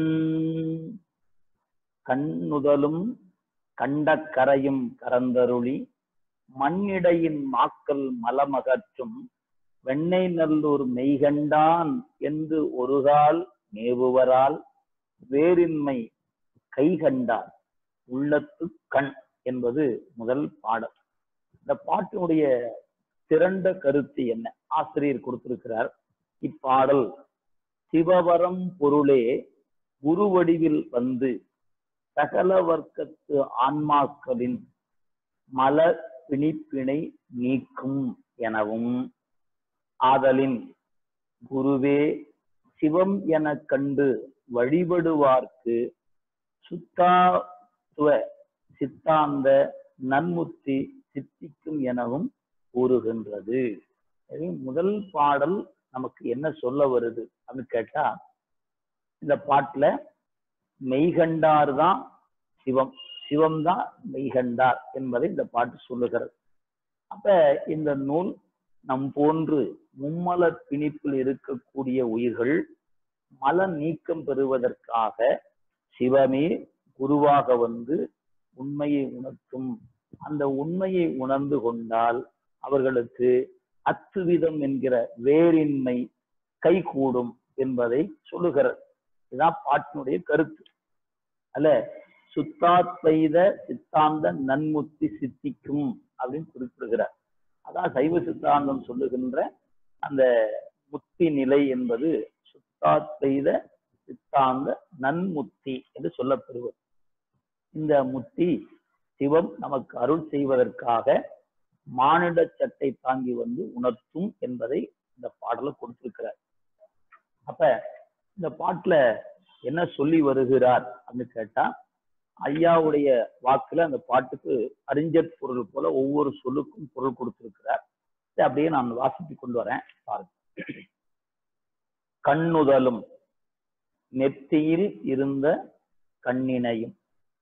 Speaker 1: கண்ணுதலும் கண்டக்கரையும் கரந்தருளி மண்ணிடையின் மாக்கள் மலமகற்றும் வெண்ணெய் நல்லூர் மெய்கண்டான் என்று ஒருகால் மேவுவரால் வேறின்மை கை கண்டார் உள்ளத்து கண் என்பது முதல் பாடல் இந்த பாட்டினுடைய திரண்ட கருத்து என்ன ஆசிரியர் கொடுத்திருக்கிறார் இப்பாடல் சிவவரம் பொருளே குருவடிவில் வந்து சகல வர்க்கத்து ஆன்மாக்களின் மல பிணிப்பினை நீக்கும் எனவும் ஆதலின் குருவே சிவம் என கண்டு வழிபடுவார்க்கு சுத்தாத்துவ சித்தாந்த நன்முத்தி சித்திக்கும் எனவும் கூறுகின்றது எனவே முதல் பாடல் நமக்கு என்ன சொல்ல வருது அப்படின்னு கேட்டா இந்த பாட்டுல மெய்கண்டார் தான் சிவம் சிவம் தான் மெய்கண்டார் என்பதை இந்த பாட்டு சொல்லுகிறது அப்ப இந்த நூல் நம் போன்று மும்மல பிணிப்பில் இருக்கக்கூடிய உயிர்கள் மல நீக்கம் பெறுவதற்காக சிவமே குருவாக வந்து உண்மையை உணர்த்தும் அந்த உண்மையை உணர்ந்து கொண்டால் அவர்களுக்கு அத்துவிதம் என்கிற வேறின்மை கைகூடும் என்பதை சொல்லுகிறது இதுதான் பாட்டினுடைய கருத்து அல்ல சுத்தாத்வைத சித்தாந்த நன்முத்தி சித்திக்கும் அப்படின்னு குறிப்பிடுகிறார் அதான் சைவ சித்தாந்தம் சொல்லுகின்ற அந்த முத்தி நிலை என்பது சுத்தாத்வைத சித்தாந்த நன்முத்தி என்று சொல்லப்பெறுவது இந்த முத்தி சிவம் நமக்கு அருள் செய்வதற்காக மானிட சட்டை தாங்கி வந்து உணர்த்தும் என்பதை இந்த பாடல கொடுத்திருக்கிறார் அப்ப இந்த பாட்டுல என்ன சொல்லி வருகிறார் அப்படின்னு கேட்டா ஐயாவுடைய வாக்குல அந்த பாட்டுக்கு அறிஞர் பொருள் போல ஒவ்வொரு சொல்லுக்கும் பொருள் கொடுத்திருக்கிறார் இதை அப்படியே நான் வாசித்து கொண்டு வரேன் பாருங்க கண்ணுதலும் நெத்தியில் இருந்த கண்ணினையும்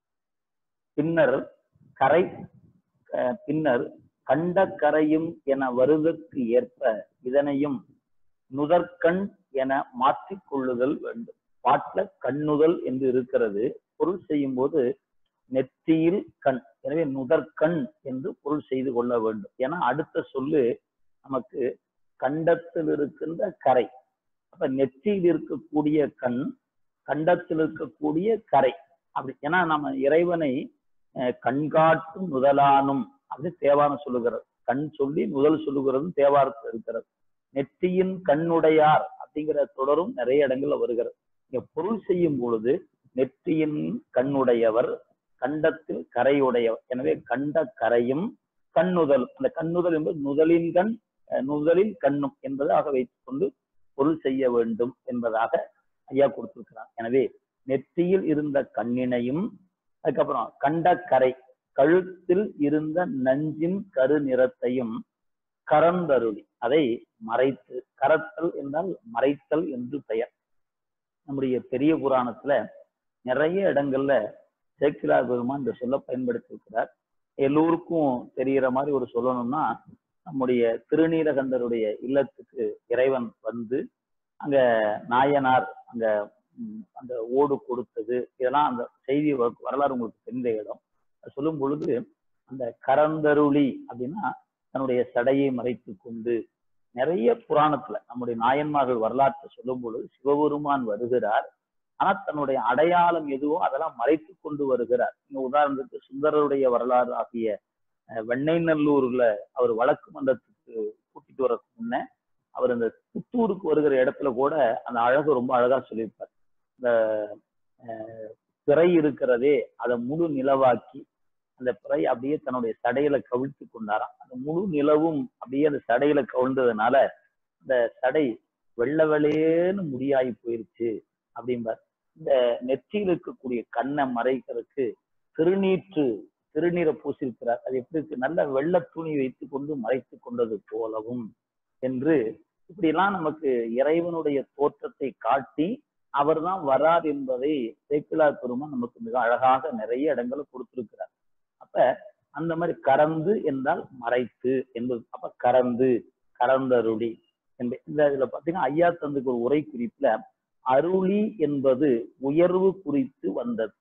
Speaker 1: பின்னர் கரை அஹ் பின்னர் கண்ட கரையும் என வருவதற்கு ஏற்ப இதனையும் நுதற்கண் என மாற்றிக் கொள்ளுதல் வேண்டும் பாட்டுல கண்ணுதல் என்று இருக்கிறது பொருள் செய்யும் போது நெற்றியில் கண் எனவே நுதற்கண் என்று பொருள் செய்து கொள்ள வேண்டும் ஏன்னா அடுத்த சொல்லு நமக்கு கண்டத்தில் இருக்கின்ற கரை அப்ப நெற்றியில் இருக்கக்கூடிய கண் கண்டத்தில் இருக்கக்கூடிய கரை அப்படி ஏன்னா நம்ம இறைவனை அஹ், கண்காட்டும் முதலானும் அப்படி தேவாரம் சொல்லுகிறது கண் சொல்லி முதல் சொல்லுகிறதும் தேவாரத்தில் இருக்கிறது நெற்றியின் கண்ணுடையார் அப்படிங்கிற தொடரும் நிறைய இடங்கள்ல வருகிறது இங்க பொருள் செய்யும் பொழுது நெற்றியின் கண்ணுடையவர் கண்டத்தில் கரையுடையவர் எனவே கண்ட கரையும் கண்ணுதல் அந்த கண்ணுதல் என்பது நுதலின் கண் அஹ், நுதலில் கண்ணும் என்பதாக வைத்துக் கொண்டு பொருள் செய்ய வேண்டும் என்பதாக ஐயா கொடுத்திருக்கிறார் எனவே நெற்றியில் இருந்த கண்ணினையும் அதுக்கப்புறம் கண்ட கரை கழுத்தில் இருந்த நஞ்சின் கரு நிறத்தையும் கரந்தருளி அதை மறைத்து கரத்தல் என்றால் மறைத்தல் என்று பெயர் நம்முடைய பெரிய புராணத்துல நிறைய இடங்கள்ல சேக்கிலார் பெருமான் இந்த சொல்ல பயன்படுத்தியிருக்கிறார் எல்லோருக்கும் தெரிகிற மாதிரி ஒரு சொல்லணும்னா நம்முடைய திருநீலகண்டருடைய இல்லத்துக்கு இறைவன் வந்து அங்க நாயனார் அங்க ம், அந்த ஓடு கொடுத்தது இதெல்லாம் அந்த செய்தி வ- வரலாறு உங்களுக்கு தெரிந்த இடம் அது சொல்லும் பொழுது அந்த கரந்தருளி அப்படின்னா தன்னுடைய சடையை மறைத்து கொண்டு நிறைய புராணத்துல நம்முடைய நாயன்மார்கள் வரலாற்றை சொல்லும் பொழுது சிவபெருமான் வருகிறார் ஆனா தன்னுடைய அடையாளம் எதுவோ அதெல்லாம் மறைத்து கொண்டு வருகிறார் இங்க உதாரணத்துக்கு சுந்தரருடைய வரலாறு ஆகிய அஹ், வெண்ணைநல்லூர்ல அவர் வழக்கு மன்றத்துக்கு கூட்டிட்டு வரக்கு முன்ன அவர் அந்த புத்தூருக்கு வருகிற இடத்துல கூட அந்த அழகு ரொம்ப அழகா சொல்லியிருப்பார் இந்த அஹ், பிறை இருக்கிறதே அதை முழு நிலவாக்கி அந்த பிறை அப்படியே தன்னுடைய சடையில கவிழ்த்து கொண்டாராம் அந்த முழு நிலவும் அப்படியே அந்த சடையில கவிழ்ந்ததுனால இந்த சடை வெள்ளை வெளேன்னு முடியாகி போயிருச்சு அப்படிம்பார் இந்த நெற்றியில் இருக்கக்கூடிய கண்ணை மறைக்கிறதுக்கு திருநீற்று திருநீரை பூசியிருக்கிறார் அது எப்படி இருக்கு நல்ல வெள்ளை துணி வைத்து கொண்டு மறைத்து கொண்டது போலவும் என்று இப்படியெல்லாம் நமக்கு இறைவனுடைய தோற்றத்தை காட்டி அவர்தான் வரார் என்பதை சேக்கிலார் பெருமான் நமக்கு மிக அழகாக நிறைய இடங்களை கொடுத்திருக்கிறார் அப்ப அந்த மாதிரி கறந்து என்றால் மறைத்து என்பது அப்ப கறந்து கறந்தருளி என்று இந்த இதுல பாத்தீங்கன்னா ஐயா தந்துக்கு ஒரு உரை குறிப்புல அருளி என்பது உயர்வு குறித்து வந்தது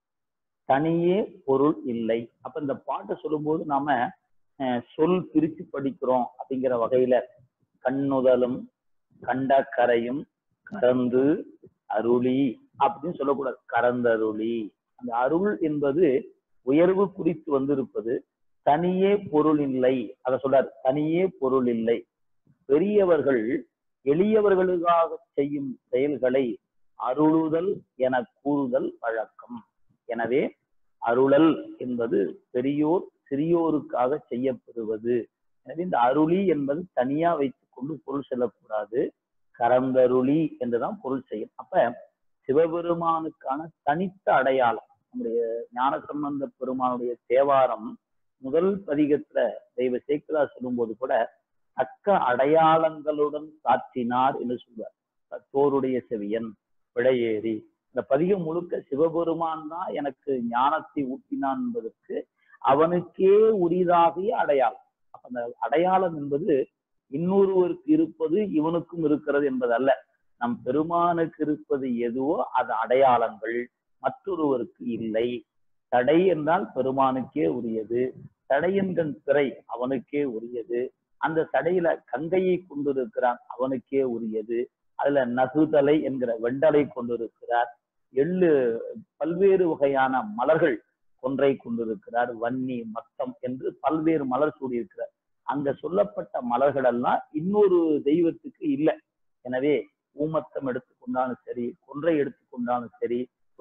Speaker 1: தனியே பொருள் இல்லை அப்ப இந்த பாட்டை சொல்லும்போது நாம அஹ், சொல் பிரிச்சு படிக்கிறோம் அப்படிங்கிற வகையில கண்ணுதலும் கண்ட கரையும் கறந்து அருளி அப்படின்னு சொல்லக்கூடாது கறந்தருளி அந்த அருள் என்பது உயர்வு குறித்து வந்திருப்பது தனியே பொருள் இல்லை அதை சொல்றாரு தனியே பொருள் இல்லை பெரியவர்கள் எளியவர்களுக்காக செய்யும் செயல்களை அருளுதல் என கூறுதல் வழக்கம் எனவே அருளல் என்பது பெரியோர் சிறியோருக்காக செய்யப்படுவது எனவே இந்த அருளி என்பது தனியா வைத்துக் கொண்டு பொருள் செல்லக்கூடாது கரந்தருளி என்றுதான் பொருள் செய்யும் அப்ப சிவபெருமானுக்கான தனித்த அடையாளம் நம்முடைய ஞானசம்பந்த பெருமானுடைய தேவாரம் முதல் பதிகத்துல தெய்வ சேக்கிலா சொல்லும்போது கூட தக்க அடையாளங்களுடன் சாற்றினார் என்று சொல்வார் தத்தோருடைய செவியன் விடையேறி இந்த பதிகம் முழுக்க சிவபெருமான் தான் எனக்கு ஞானத்தை ஊட்டினான் என்பதற்கு அவனுக்கே உரிதாகிய அடையாளம் அப்ப அந்த அடையாளம் என்பது இன்னொருவருக்கு இருப்பது இவனுக்கும் இருக்கிறது என்பதல்ல நம் பெருமானுக்கு இருப்பது எதுவோ அது அடையாளங்கள் மற்றொருவருக்கு இல்லை தடை என்றால் பெருமானுக்கே உரியது தடையன்கண் பிறை அவனுக்கே உரியது அந்த தடையில கங்கையை கொண்டிருக்கிறான் அவனுக்கே உரியது அதுல நகுதலை என்கிற வெண்டலை கொண்டிருக்கிறார் எள்ளு பல்வேறு வகையான மலர்கள் கொன்றை கொண்டிருக்கிறார் வன்னி மத்தம் என்று பல்வேறு மலர் சூடியிருக்கிறார் அங்க சொல்லப்பட்ட மலர்கள் எல்லாம் இன்னொரு தெய்வத்துக்கு இல்லை எனவே ஊமத்தம் எடுத்துக்கொண்டாலும் சரி கொன்றை எடுத்துக்கொண்டாலும் சரி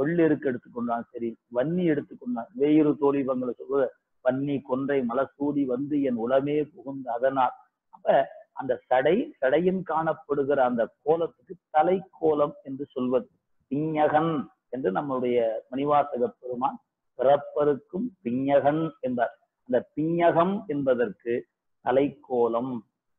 Speaker 1: வெள்ளெருக்கு எடுத்துக்கொண்டாலும் சரி வன்னி எடுத்துக்கொண்டாலும் வேயிறு தோழிபங்களை சொல்வது வன்னி கொன்றை மலசூடி வந்து என் உளமே புகுந்த அதனால் அப்ப அந்த சடை சடையின் காணப்படுகிற அந்த கோலத்துக்கு தலை கோலம் என்று சொல்வது பிஞகன் என்று நம்முடைய மணிவாசக பெருமான் பிறப்பருக்கும் பிஞகன் என்பார் அந்த பிஞகம் என்பதற்கு தலைக்கோலம்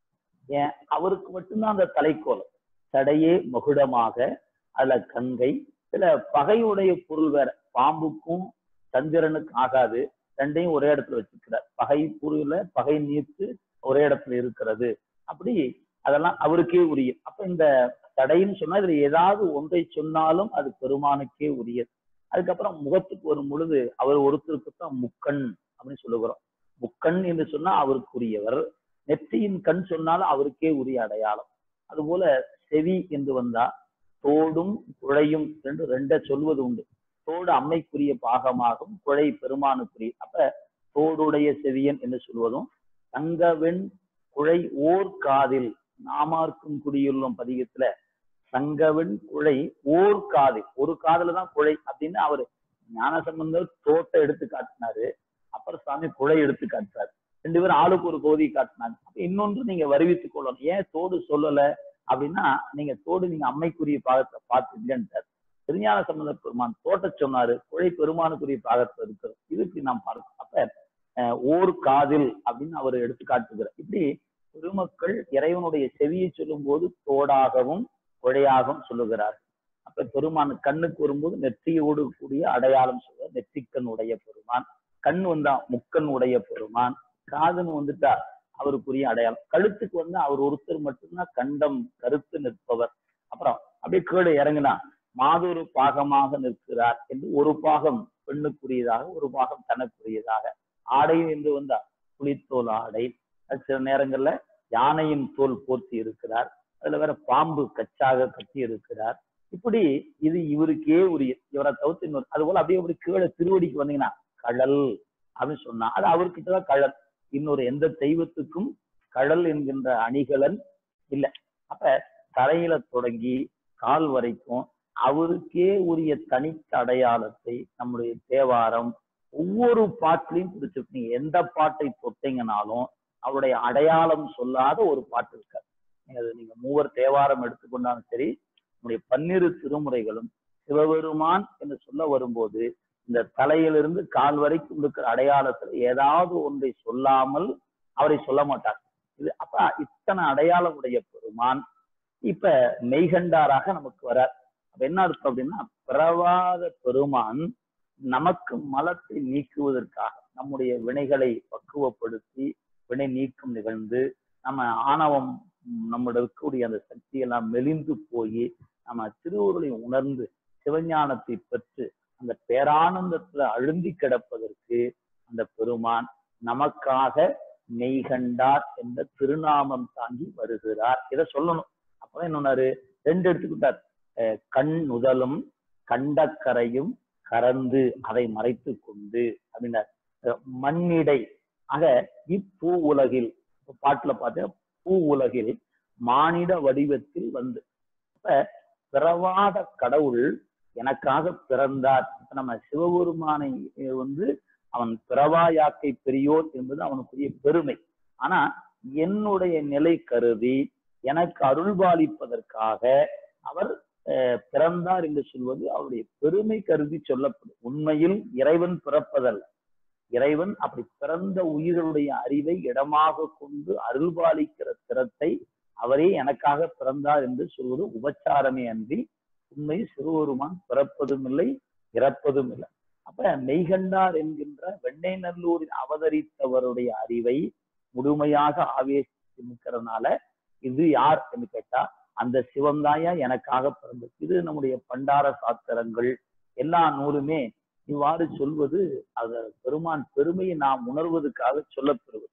Speaker 1: ஏன் அவருக்கு மட்டும்தான் அந்த தலைக்கோலம் சடையே மகுடமாக அதுல கங்கை சில பகையுடைய பொருள் வேற பாம்புக்கும் சந்திரனுக்கு ஆகாது ரெண்டையும் ஒரே இடத்துல வச்சிருக்கிறார் பகை பொருள்ல பகை நீர்த்து ஒரே இடத்துல இருக்கிறது அப்படி அதெல்லாம் அவருக்கே உரிய அப்ப இந்த தடைன்னு சொன்னா இதுல ஏதாவது ஒன்றை சொன்னாலும் அது பெருமானுக்கே உரியது அதுக்கப்புறம் முகத்துக்கு வரும் பொழுது அவர் ஒருத்தருக்கு தான் முக்கண் அப்படின்னு சொல்லுகிறோம் முக்கண் என்று சொன்னா அவருக்கு உரியவர் நெற்றியின் கண் சொன்னாலும் அவருக்கே உரிய அடையாளம் அதுபோல செவி என்று வந்தா தோடும் குழையும் ரெண்டு ரெண்ட சொல்வது உண்டு தோடு அம்மைக்குரிய பாகமாகும் குழை பெருமானுக்குரிய அப்ப தோடுடைய செவியன் என்று சொல்வதும் தங்கவெண் குழை ஓர் காதில் நாமார்க்கும் குடியுள்ளோம் பதிகத்துல சங்கவெண் குழை ஓர் காதில் ஒரு காதுல தான் குழை அப்படின்னு அவரு ஞானசம்பந்தர் தோட்டை எடுத்து காட்டினாரு அப்புறம் சாமி குழை எடுத்து காட்டுறாரு ரெண்டு பேரும் ஆளுக்கு ஒரு பகுதி காட்டினாங்க அப்ப இன்னொன்று நீங்க வருவித்துக் கொள்ளணும் ஏன் தோடு சொல்லல அப்படின்னா நீங்க தோடு நீங்க அம்மைக்குரிய பாகத்தை பார்த்து இல்லைன்ட்டார் திருஞான சம்பந்த பெருமான் தோட்ட சொன்னாரு குழை பெருமானுக்குரிய பாகத்துல இருக்கிறது இதுக்கு நாம் பார்க்கணும் அப்ப ஓர் காதில் அப்படின்னு அவர் எடுத்து காட்டுகிறார் இப்படி பெருமக்கள் இறைவனுடைய செவியை சொல்லும் போது தோடாகவும் குழையாகவும் சொல்லுகிறார் அப்ப பெருமான் கண்ணுக்கு வரும்போது நெற்றியோடு கூடிய அடையாளம் சொல்ல நெற்றிக்கண் உடைய பெருமான் கண் வந்தா முக்கண் உடைய பெருமான் காதுன்னு வந்துட்டா அவருக்குரிய அடையாளம் கழுத்துக்கு வந்து அவர் ஒருத்தர் மட்டும்தான் கண்டம் கருத்து நிற்பவர் அப்புறம் அப்படியே கீழே இறங்குனா மாதொரு பாகமாக நிற்கிறார் என்று ஒரு பாகம் பெண்ணுக்குரியதாக ஒரு பாகம் தனக்குரியதாக ஆடை என்று வந்தா புலித்தோல் ஆடை சில நேரங்கள்ல யானையின் தோல் போர்த்தி இருக்கிறார் அதுல வேற பாம்பு கச்சாக கட்டி இருக்கிறார் இப்படி இது இவருக்கே உரிய இவரை தவிர்த்து இன்னொரு அது போல அப்படியே அப்படி கீழே திருவடிக்கு வந்தீங்கன்னா கழல் அப்படின்னு சொன்னா அது அவர்கிட்டதான் கழல் இன்னொரு எந்த தெய்வத்துக்கும் கடல் என்கின்ற அணிகலன் இல்லை அப்ப தலையில தொடங்கி கால் வரைக்கும் அவருக்கே உரிய தனித்த அடையாளத்தை நம்முடைய தேவாரம் ஒவ்வொரு பாட்டிலையும் பிடிச்சிருக்கீங்க எந்த பாட்டை தொட்டீங்கனாலும் அவருடைய அடையாளம் சொல்லாத ஒரு பாட்டு இருக்காது நீங்க நீங்க மூவர் தேவாரம் எடுத்துக்கொண்டாலும் சரி நம்முடைய பன்னிரு திருமுறைகளும் சிவபெருமான் என்று சொல்ல வரும்போது இந்த தலையிலிருந்து கால் வரைக்கும் இருக்கிற அடையாளத்துல ஏதாவது ஒன்றை சொல்லாமல் அவரை சொல்ல மாட்டார் இது அப்ப இத்தனை அடையாளம் உடைய பெருமான் இப்ப மெய்கண்டாராக நமக்கு வரார் அப்ப என்ன அர்த்தம் அப்படின்னா பிறவாத பெருமான் நமக்கு மலத்தை நீக்குவதற்காக நம்முடைய வினைகளை பக்குவப்படுத்தி வினை நீக்கம் நிகழ்ந்து நம்ம ஆணவம் நம்மளோட இருக்கக்கூடிய அந்த சக்தியெல்லாம் மெலிந்து போய் நம்ம திருவுருளை உணர்ந்து சிவஞானத்தை பெற்று அந்த பேரானந்தத்துல அழுந்தி கிடப்பதற்கு அந்த பெருமான் நமக்காக மெய்கண்டார் என்ற திருநாமம் தாங்கி வருகிறார் இதை சொல்லணும் அப்பதான் என்னன்னாரு ரெண்டு எடுத்துக்கிட்டார் கண் முதலும் கண்டக்கரையும் கறந்து அதை மறைத்து கொண்டு அப்படின்னார் மண்ணிடை ஆக இப்பூ உலகில் பாட்டுல பார்த்த பூ உலகில் மானிட வடிவத்தில் வந்து இப்ப பிறவாத கடவுள் எனக்காக பிறந்தார் நம்ம சிவபெருமானை வந்து அவன் பிறவா யாக்கை பெரியோர் என்பது அவனுக்குரிய பெருமை ஆனா என்னுடைய நிலை கருதி எனக்கு அருள்பாலிப்பதற்காக அவர் பிறந்தார் என்று சொல்வது அவருடைய பெருமை கருதி சொல்லப்படும் உண்மையில் இறைவன் பிறப்பதல்ல இறைவன் அப்படி பிறந்த உயிர்களுடைய அறிவை இடமாக கொண்டு அருள்பாலிக்கிற திறத்தை அவரே எனக்காக பிறந்தார் என்று சொல்வது உபச்சாரமே அன்றி உண்மை சிறுவருமான் பிறப்பதும் இல்லை இறப்பதும் இல்லை அப்ப மெய்கண்டார் என்கின்ற வெண்ணை நல்லூரில் அவதரித்தவருடைய அறிவை முழுமையாக ஆவேசித்து நிற்கிறதுனால இது யார் என்று கேட்டா அந்த சிவந்தாயா எனக்காக பிறந்தது இது நம்முடைய பண்டார சாத்திரங்கள் எல்லா நூலுமே இவ்வாறு சொல்வது அது பெருமான் பெருமையை நாம் உணர்வதற்காக சொல்லப்பெறுவது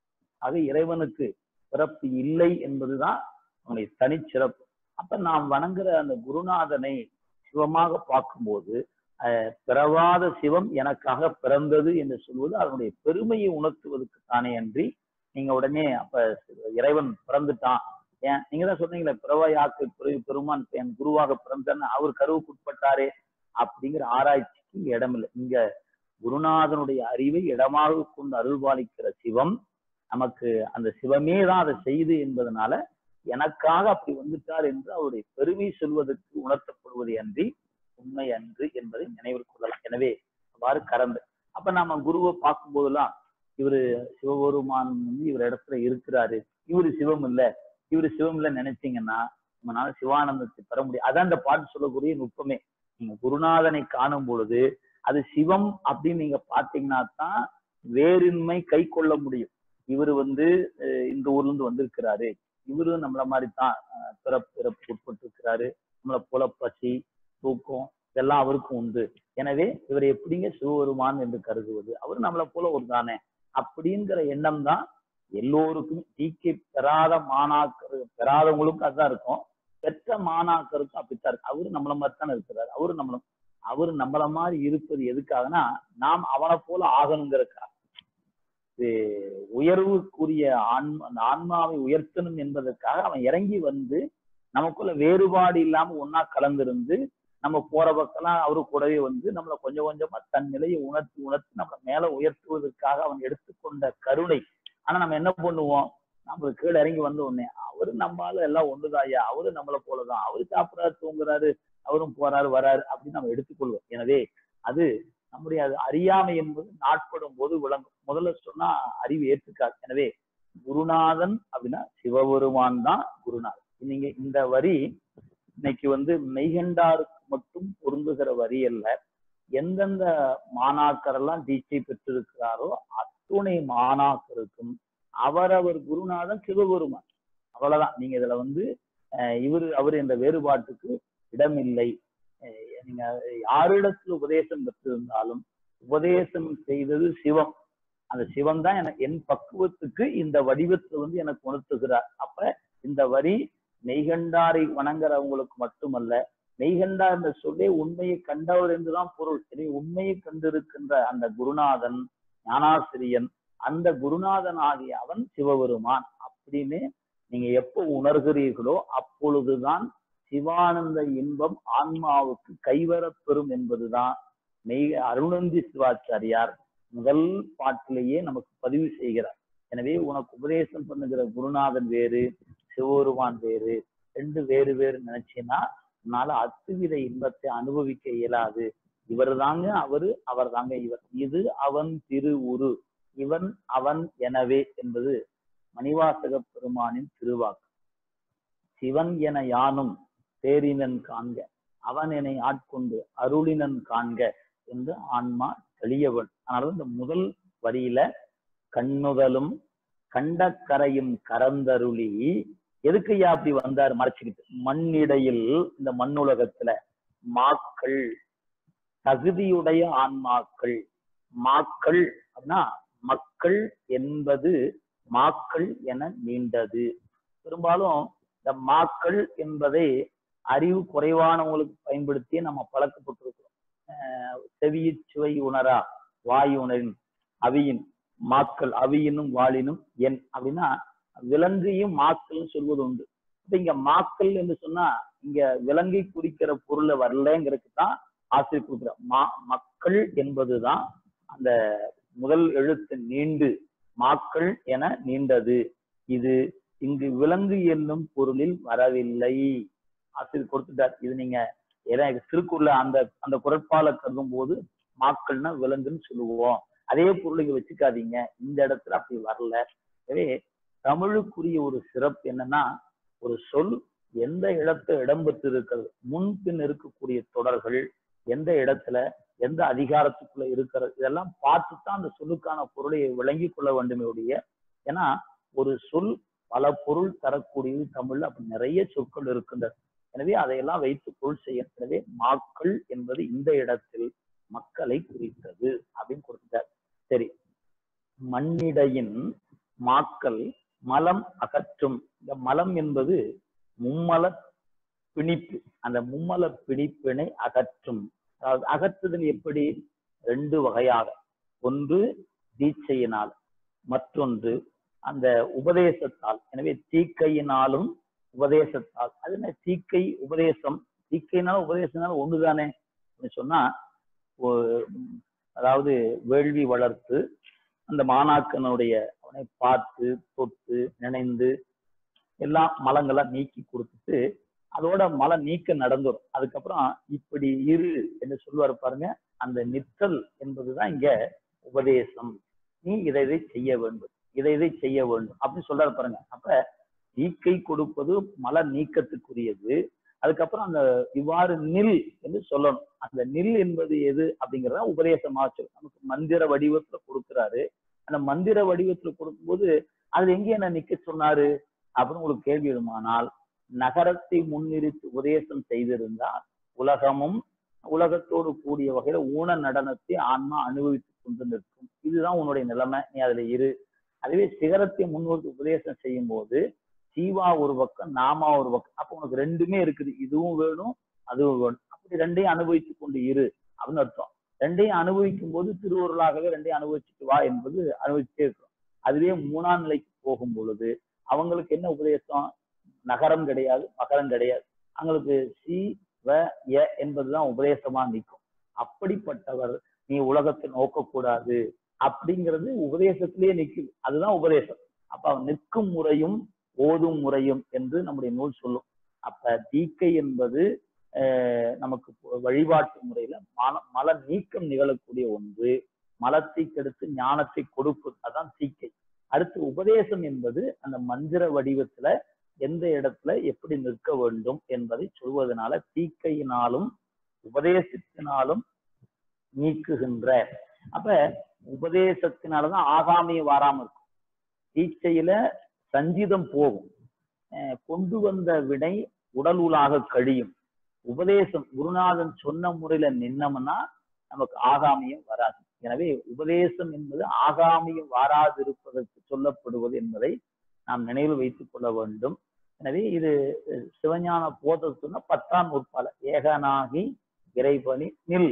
Speaker 1: ஆக இறைவனுக்கு பிறப்பு இல்லை என்பதுதான் அவனுடைய தனிச்சிறப்பு அப்ப நாம் வணங்குற அந்த குருநாதனை சிவமாக பார்க்கும்போது பிறவாத சிவம் எனக்காக பிறந்தது என்று சொல்வது அதனுடைய பெருமையை உணர்த்துவதற்கு தானே அன்றி நீங்க உடனே அப்ப இறைவன் பிறந்துட்டான் ஏன் நீங்க தான் சொன்னீங்களே பிறவா யாக்கு பெருமான் என் குருவாக பிறந்தன்னு அவர் கருவுக்கு உட்பட்டாரே அப்படிங்கிற ஆராய்ச்சிக்கு இங்க இடம் இல்லை இங்க குருநாதனுடைய அறிவை இடமாக கொண்டு அருள்பாலிக்கிற சிவம் நமக்கு அந்த சிவமே தான் அதை செய்து என்பதனால எனக்காக அப்படி வந்துட்டார் என்று அவருடைய பெருமை சொல்வதற்கு உணர்த்தப்படுவது அன்றி உண்மை அன்று என்பதை நினைவில் கொள்ளலாம் எனவே அவ்வாறு கறந்து அப்ப நாம குருவை பார்க்கும் போதெல்லாம் இவரு சிவபெருமான் வந்து இவர் இடத்துல இருக்கிறாரு இவரு சிவம் இல்ல இவரு சிவம் இல்ல நினைச்சீங்கன்னா உங்களால சிவானந்தத்தை பெற முடியும் அதான் இந்த பாட்டு சொல்லக்கூடிய நுட்பமே நீங்க குருநாதனை காணும் பொழுது அது சிவம் அப்படின்னு நீங்க பாத்தீங்கன்னா தான் வேறின்மை கை கொள்ள முடியும் இவரு வந்து அஹ், இந்த ஊர்ல இருந்து வந்திருக்கிறாரு இவரு நம்மள மாதிரி தான் அஹ், பிறப்பு பிறப்பு உட்பட்டு இருக்கிறாரு நம்மளை போல பசி தூக்கம் இதெல்லாம் அவருக்கும் உண்டு எனவே இவர் எப்படிங்க சிவபெருமான் என்று கருதுவது அவர் நம்மளை போல ஒரு தானே அப்படிங்கிற எண்ணம் தான் எல்லோருக்கும் டீக்கை பெறாத மாணாக்கர் பெறாதவங்களுக்கும் அதுதான் இருக்கும் பெற்ற மாணாக்கருக்கும் அப்படித்தான் இருக்கு அவரு நம்மள மாதிரி தானே இருக்கிறார் அவரு நம்மள அவரு நம்மள மாதிரி இருப்பது எதுக்காகனா நாம் அவனை போல ஆகணுங்கிறதுக்காக இது உயர்வுக்குரிய ஆன்மா அந்த ஆன்மாவை உயர்த்தணும் என்பதற்காக அவன் இறங்கி வந்து நமக்குள்ள வேறுபாடு இல்லாம ஒன்னா கலந்திருந்து நம்ம போற பக்கம்லாம் அவரு கூடவே வந்து நம்மளை கொஞ்சம் கொஞ்சமா தன் நிலையை உணர்த்தி உணர்த்தி நம்மளை மேல உயர்த்துவதற்காக அவன் எடுத்துக்கொண்ட கருணை ஆனா நம்ம என்ன பண்ணுவோம் நம்ம கீழே இறங்கி வந்த உடனே அவரு நம்மால எல்லாம் ஒண்ணுதாயா அவரு நம்மளை போலதான் அவரு சாப்பிடாரு தூங்குறாரு அவரும் போறாரு வராரு அப்படின்னு நம்ம எடுத்துக்கொள்வோம் எனவே அது நம்முடைய அது அறியாமை என்பது நாட்படும் போது விளங்கும் முதல்ல சொன்னா அறிவு ஏற்றுக்காது எனவே குருநாதன் அப்படின்னா சிவபெருமான் தான் குருநாதன் நீங்க இந்த வரி இன்னைக்கு வந்து மெய்கண்டாருக்கு மட்டும் பொருந்துகிற வரி அல்ல எந்தெந்த மாணாக்கரெல்லாம் தீட்சை பெற்றிருக்கிறாரோ அத்துணை மாணாக்கருக்கும் அவரவர் குருநாதன் சிவபெருமான் அவ்வளவுதான் நீங்க இதுல வந்து அஹ், இவரு அவர் என்ற வேறுபாட்டுக்கு இடமில்லை அஹ், நீங்க யாரிடத்தில் உபதேசம் பெற்றிருந்தாலும் உபதேசம் செய்தது சிவம் அந்த சிவம் தான் எனக்கு என் பக்குவத்துக்கு இந்த வடிவத்தை வந்து எனக்கு உணர்த்துகிறார் அப்ப இந்த வரி மெய்கண்டாரை வணங்குறவங்களுக்கு மட்டுமல்ல மெய்கண்டார் என்ற சொல்லே உண்மையை கண்டவர் என்றுதான் பொருள் எனவே உண்மையை கண்டிருக்கின்ற அந்த குருநாதன் ஞானாசிரியன் அந்த குருநாதன் ஆகிய அவன் சிவபெருமான் அப்படின்னு நீங்க எப்போ உணர்கிறீர்களோ அப்பொழுதுதான் சிவானந்த இன்பம் ஆன்மாவுக்கு கைவரப்பெறும் என்பதுதான் மெய் அருணந்தி சிவாச்சாரியார் முதல் பாட்டிலேயே நமக்கு பதிவு செய்கிறார் எனவே உனக்கு உபதேசம் பண்ணுகிற குருநாதன் வேறு சிவபெருமான் வேறு ரெண்டு வேறு வேறு நினைச்சீன்னா உன்னால அத்துவித இன்பத்தை அனுபவிக்க இயலாது இவர் தாங்க அவரு அவர் தாங்க இவர் இது அவன் திரு உரு இவன் அவன் எனவே என்பது மணிவாசக பெருமானின் திருவாக்கு சிவன் என யானும் தேரினன் காண்க அவன் என்னை ஆட்கொண்டு அருளினன் காண்க என்று ஆன்மா தெளியவன் அதனால இந்த முதல் வரியில கண்ணுதலும் கண்டக்கரையும் கரந்தருளி எதுக்கையா அப்படி வந்தார் மறைச்சுக்கிட்டு மண்ணிடையில் இந்த மண்ணுலகத்துல மாக்கள் தகுதியுடைய ஆன்மாக்கள் மாக்கள் அப்படின்னா மக்கள் என்பது மாக்கள் என நீண்டது பெரும்பாலும் இந்த மாக்கள் என்பதை அறிவு குறைவானவங்களுக்கு பயன்படுத்தியே நம்ம பழக்கப்பட்டிருக்கிறோம் அஹ் செவியிற் சுவை உணரா வாய் உணரின் அவியின் மாக்கள் அவியினும் வாளினும் என் அப்படின்னா விலங்கையும் மாக்கள் சொல்வது உண்டு இப்ப இங்க மாக்கள் என்று சொன்னா இங்க விலங்கை குறிக்கிற பொருளை வரலங்கிறதுக்கு தான் ஆசிரியர் கொடுக்குற மா மக்கள் என்பதுதான் அந்த முதல் எழுத்து நீண்டு மாக்கள் என நீண்டது இது இங்கு விலங்கு என்னும் பொருளில் வரவில்லை ஆசிரியர் கொடுத்துட்டார் இது நீங்க ஏன்னா இது திருக்குறள்ல அந்த அந்த குரட்பால கருதும் போது மாக்கள்னா விலங்குன்னு சொல்லுவோம் அதே பொருள் இங்க வச்சுக்காதீங்க இந்த இடத்துல அப்படி வரல எனவே தமிழுக்குரிய ஒரு சிறப்பு என்னன்னா ஒரு சொல் எந்த இடத்துல இடம்பெற்று இருக்கிறது முன்பின் இருக்கக்கூடிய தொடர்கள் எந்த இடத்துல எந்த அதிகாரத்துக்குள்ள இருக்கிறது இதெல்லாம் பார்த்து தான் அந்த சொல்லுக்கான பொருளை விளங்கி கொள்ள வேண்டுமே ஒழிய ஏன்னா ஒரு சொல் பல பொருள் தரக்கூடியது தமிழ்ல அப்படி நிறைய சொற்கள் இருக்கின்றது எனவே அதையெல்லாம் வைத்து பொருள் செய்ய எனவே மாக்கள் என்பது இந்த இடத்தில் மக்களை குறித்தது அப்படின்னு கொடுத்துட்டார் சரி மண்ணிடையின் மாக்கள் மலம் அகற்றும் இந்த மலம் என்பது மும்மல பிணிப்பு அந்த மும்மல பிணிப்பினை அகற்றும் அதாவது அகற்றுதல் எப்படி ரெண்டு வகையாக ஒன்று தீட்சையினால் மற்றொன்று அந்த உபதேசத்தால் எனவே தீக்கையினாலும் உபதேசத்தால் அது என்ன தீக்கை உபதேசம் தீக்கையினாலும் உபதேசனாலும் ஒண்ணுதானே அப்படின்னு சொன்னா ஒ- அதாவது வேள்வி வளர்த்து அந்த மாணாக்கனுடைய அவனை பார்த்து தொட்டு நினைந்து எல்லாம் மலங்கள்லாம் நீக்கி கொடுத்துட்டு அதோட மலை நீக்க நடந்துரும் அதுக்கப்புறம் இப்படி இரு என்று சொல்லுவார் பாருங்க அந்த நிற்றல் என்பதுதான் இங்க உபதேசம் நீ இதை இதை செய்ய வேண்டும் இதை இதை செய்ய வேண்டும் அப்படின்னு சொல்றாரு பாருங்க அப்ப நீக்கை கொடுப்பது மல நீக்கத்துக்குரியது அதுக்கப்புறம் அந்த இவ்வாறு நில் என்று சொல்லணும் அந்த நில் என்பது எது அப்படிங்கறத உபதேசமா சொல்லணும் நமக்கு மந்திர வடிவத்துல கொடுக்கிறாரு அந்த மந்திர வடிவத்துல கொடுக்கும்போது அதுல எங்க என்ன நிக்க சொன்னாரு அப்படின்னு உங்களுக்கு கேள்வி எழுமானால் நகரத்தை முன்னிறுத்தி உபதேசம் செய்திருந்தால் உலகமும் உலகத்தோடு கூடிய வகையில ஊன நடனத்தை ஆன்மா அனுபவித்துக் கொண்டு நிற்கும் இதுதான் உன்னுடைய நிலைமை நீ அதுல இரு அதுவே சிகரத்தை முன்னிறுத்தி உபதேசம் செய்யும் போது சீவா ஒரு பக்கம் நாமா ஒரு பக்கம் அப்ப உனக்கு ரெண்டுமே இருக்குது இதுவும் வேணும் அதுவும் வேணும் அப்படி ரெண்டையும் அனுபவித்துக் கொண்டு இரு அப்படின்னு அர்த்தம் ரெண்டையும் அனுபவிக்கும் போது திருவருளாகவே ரெண்டையும் அனுபவிச்சுட்டு வா என்பது அனுபவிச்சே இருக்கிறோம் அதுவே மூணாம் நிலைக்கு போகும் பொழுது அவங்களுக்கு என்ன உபதேசம் நகரம் கிடையாது மகரம் கிடையாது அவங்களுக்கு சி வ ய என்பதுதான் உபதேசமா நிற்கும் அப்படிப்பட்டவர் நீ உலகத்தை நோக்கக்கூடாது அப்படிங்கிறது உபதேசத்திலேயே நிற்குது அதுதான் உபதேசம் அப்ப அவன் நிற்கும் முறையும் ஓதும் முறையும் என்று நம்முடைய நூல் சொல்லும் அப்ப தீக்கை என்பது அஹ், நமக்கு வழிபாட்டு முறையில மல மல நீக்கம் நிகழக்கூடிய ஒன்று மலத்தை கெடுத்து ஞானத்தை கொடுப்பது அதான் தீக்கை அடுத்து உபதேசம் என்பது அந்த மந்திர வடிவத்துல எந்த இடத்துல எப்படி நிற்க வேண்டும் என்பதை சொல்வதனால தீக்கையினாலும் உபதேசத்தினாலும் நீக்குகின்ற அப்ப உபதேசத்தினாலதான் ஆகாமிய வாராம இருக்கும் தீட்சையில சஞ்சிதம் போகும் அஹ் கொண்டு வந்த வினை உடல் உலாக கழியும் உபதேசம் குருநாதன் சொன்ன முறையில நின்னோம்னா நமக்கு ஆகாமியம் வராது எனவே உபதேசம் என்பது ஆகாமியம் வாராதிருப்பதற்கு சொல்லப்படுவது என்பதை நாம் நினைவில் வைத்துக் கொள்ள வேண்டும் எனவே இது அஹ், சிவஞான போதத்துன பத்தாம் நூற்பால ஏகனாகி இறைபணி நில்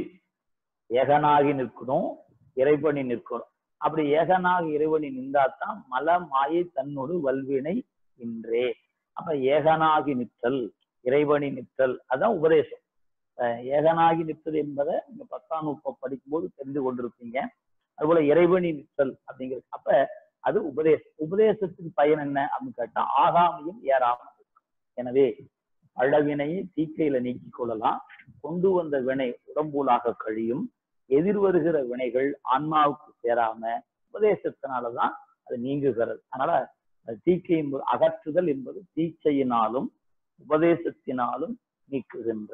Speaker 1: ஏகனாகி நிற்கணும் இறைபணி நிற்கணும் அப்படி ஏகனாகி இறைவனி நின்றாதான் மல மாயை தன்னோடு வல்வினை இன்றே அப்ப ஏகனாகி நிற்றல் இறைவனி நிற்றல் அதான் உபதேசம் அஹ் ஏகனாகி நிற்றது என்பதை நீங்க பத்தாம் நூற்பை படிக்கும்போது தெரிந்து கொண்டிருப்பீங்க அதுபோல இறைவனி நிற்றல் அப்படிங்கிறது அப்ப அது உபதேசம் உபதேசத்தின் பயன் என்ன அப்படின்னு கேட்டா ஆகாமியும் ஏறாமல் இருக்கும் எனவே பழவினையை தீக்கையில நீக்கிக் கொள்ளலாம் கொண்டு வந்த வினை உடம்பூலாக கழியும் எதிர் வருகிற வினைகள் ஆன்மாவுக்கு சேராம உபதேசத்தினாலதான் அது நீங்குகிறது அதனால அது தீக்கை என்பது அகற்றுதல் என்பது தீச்சையினாலும் உபதேசத்தினாலும் நீக்குகின்ற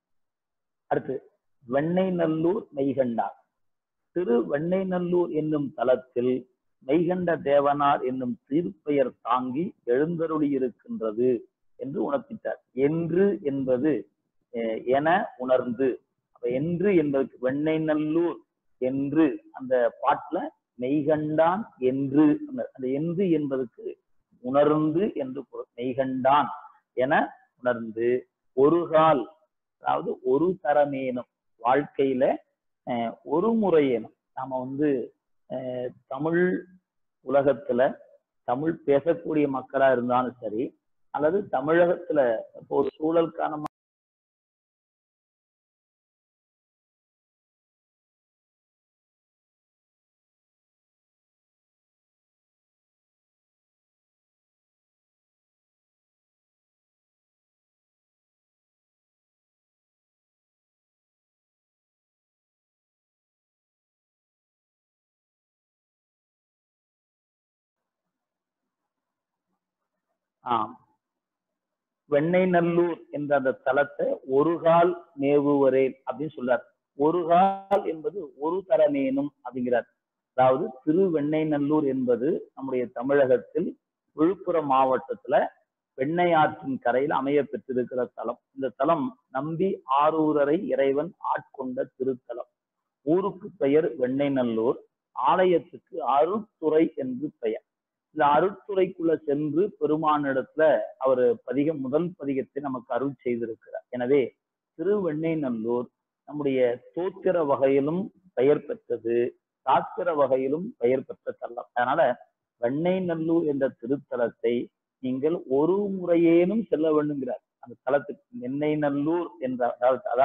Speaker 1: அடுத்து வெண்ணெய் நல்லூர் மெய்கண்டார் திரு வெண்ணெய் நல்லூர் என்னும் தலத்தில் மெய்கண்ட தேவனார் என்னும் திருப்பெயர் தாங்கி எழுந்தருளி இருக்கின்றது என்று உணர்த்திட்டார் என்று என்பது அஹ், என உணர்ந்து அப்ப என்று என்பதற்கு வெண்ணெய் நல்லூர் என்று அந்த பாட்டுல மெய்கண்டான் என்று அந்த- அந்த என்று என்பதற்கு உணர்ந்து என்று பொருள். மெய்கண்டான் என உணர்ந்து ஒரு கால் அதாவது ஒரு தரமேனும் வாழ்க்கையில அஹ், ஒரு முறையேனும் நாம வந்து அஹ், தமிழ் உலகத்துல தமிழ் பேசக்கூடிய மக்களா இருந்தாலும் சரி அல்லது தமிழகத்துல இப்போ ஒரு சூழல் காரணமா ஆம் வெண்ணெய் நல்லூர் என்ற அந்த தலத்தை ஒரு கால் மேவுவரே அப்படின்னு சொல்றார் ஒரு கால் என்பது ஒரு தரமேனும் அப்படிங்கிறார் அதாவது திரு வெண்ணெய் நல்லூர் என்பது நம்முடைய தமிழகத்தில் விழுப்புரம் மாவட்டத்துல வெண்ணெய் ஆற்றின் கரையில் அமைய பெற்றிருக்கிற தலம் இந்த தலம் நம்பி ஆரூரரை இறைவன் ஆட்கொண்ட திருத்தலம் ஊருக்கு பெயர் வெண்ணெய் நல்லூர் ஆலயத்துக்கு அருட்துறை என்று பெயர் இந்த அருட்துறைக்குள்ள சென்று பெருமானிடத்துல அவர் பதிகம் முதல் பதிகத்தை நமக்கு அருள் செய்திருக்கிறார் எனவே திருவெண்ணெய்நல்லூர் நம்முடைய தோத்திர வகையிலும் பெயர் பெற்றது சாத்திர வகையிலும் பெயர் பெற்ற தலம் அதனால வெண்ணெய்நல்லூர் என்ற திருத்தலத்தை நீங்கள் ஒரு முறையேனும் செல்ல வேண்டுங்கிறார் அந்த தலத்துக்கு வெண்ணெய் நல்லூர் என்ற அதாவது அதான்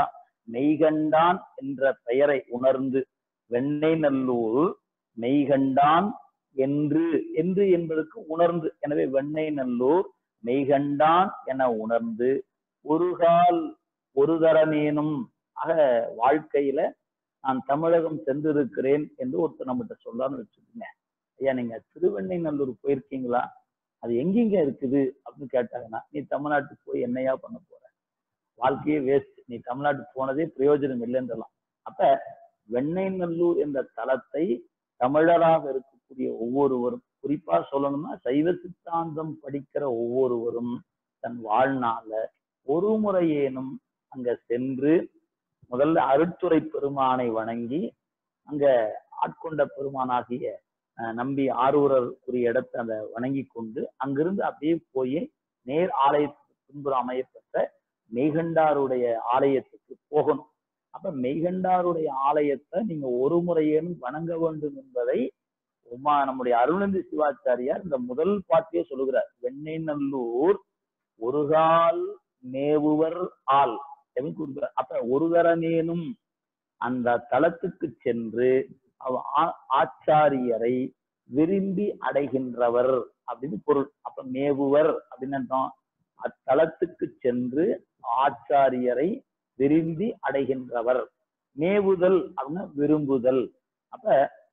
Speaker 1: மெய்கண்டான் என்ற பெயரை உணர்ந்து வெண்ணை நல்லூர் மெய்கண்டான் என்று என்று என்பதற்கு உணர்ந்து எனவே வெண்ணை நல்லூர் மெய்கண்டான் என உணர்ந்து ஒரு கால் ஒரு தரமேனும் ஆக வாழ்க்கையில நான் தமிழகம் சென்றிருக்கிறேன் என்று ஒருத்தர் நம்மகிட்ட சொல்லான்னு வச்சுக்கோங்க ஐயா நீங்க திருவெண்ணைநல்லூர் போயிருக்கீங்களா அது எங்கெங்க இருக்குது அப்படின்னு கேட்டாங்கன்னா நீ தமிழ்நாட்டுக்கு போய் என்னையா பண்ண போற வாழ்க்கையே வேஸ்ட் நீ தமிழ்நாட்டுக்கு போனதே பிரயோஜனம் இல்லைன்றலாம் அப்ப வெண்ணெய்நல்லூர் என்ற தலத்தை தமிழராக இருக்கக்கூடிய ஒவ்வொருவரும் குறிப்பா சொல்லணும்னா சைவ சித்தாந்தம் படிக்கிற ஒவ்வொருவரும் தன் வாழ்நாள ஒரு முறையேனும் அங்க சென்று முதல்ல அருட்துறை பெருமானை வணங்கி அங்க ஆட்கொண்ட பெருமானாகிய அஹ், நம்பி ஆரூரர் உரிய இடத்தை அந்த வணங்கி கொண்டு அங்கிருந்து அப்படியே போய் நேர் ஆலயத்துக்கு பின்புறம் அமையப்பட்ட மெய்கண்டாருடைய ஆலயத்துக்கு போகணும் அப்ப மெய்கண்டாருடைய ஆலயத்தை நீங்க ஒரு முறையேனும் வணங்க வேண்டும் என்பதை உமா நம்முடைய அருணந்தி சிவாச்சாரியார் இந்த முதல் பாட்டிலே சொல்லுகிறார் வெண்ணெய்நல்லூர் ஒருகால் மேவுவர் ஆள் அப்படின்னு கொடுக்கிறார் அப்ப ஒரு தரமேனும் அந்த தலத்துக்கு சென்று அவ ஆ- ஆச்சாரியரை விரும்பி அடைகின்றவர் அப்படின்னு பொருள் அப்ப மேவுவர் அப்படின்னு அர்த்தம் அத்தலத்துக்கு சென்று ஆச்சாரியரை விரும்பி அடைகின்றவர் மேவுதல் அப்படின்னா விரும்புதல் அப்ப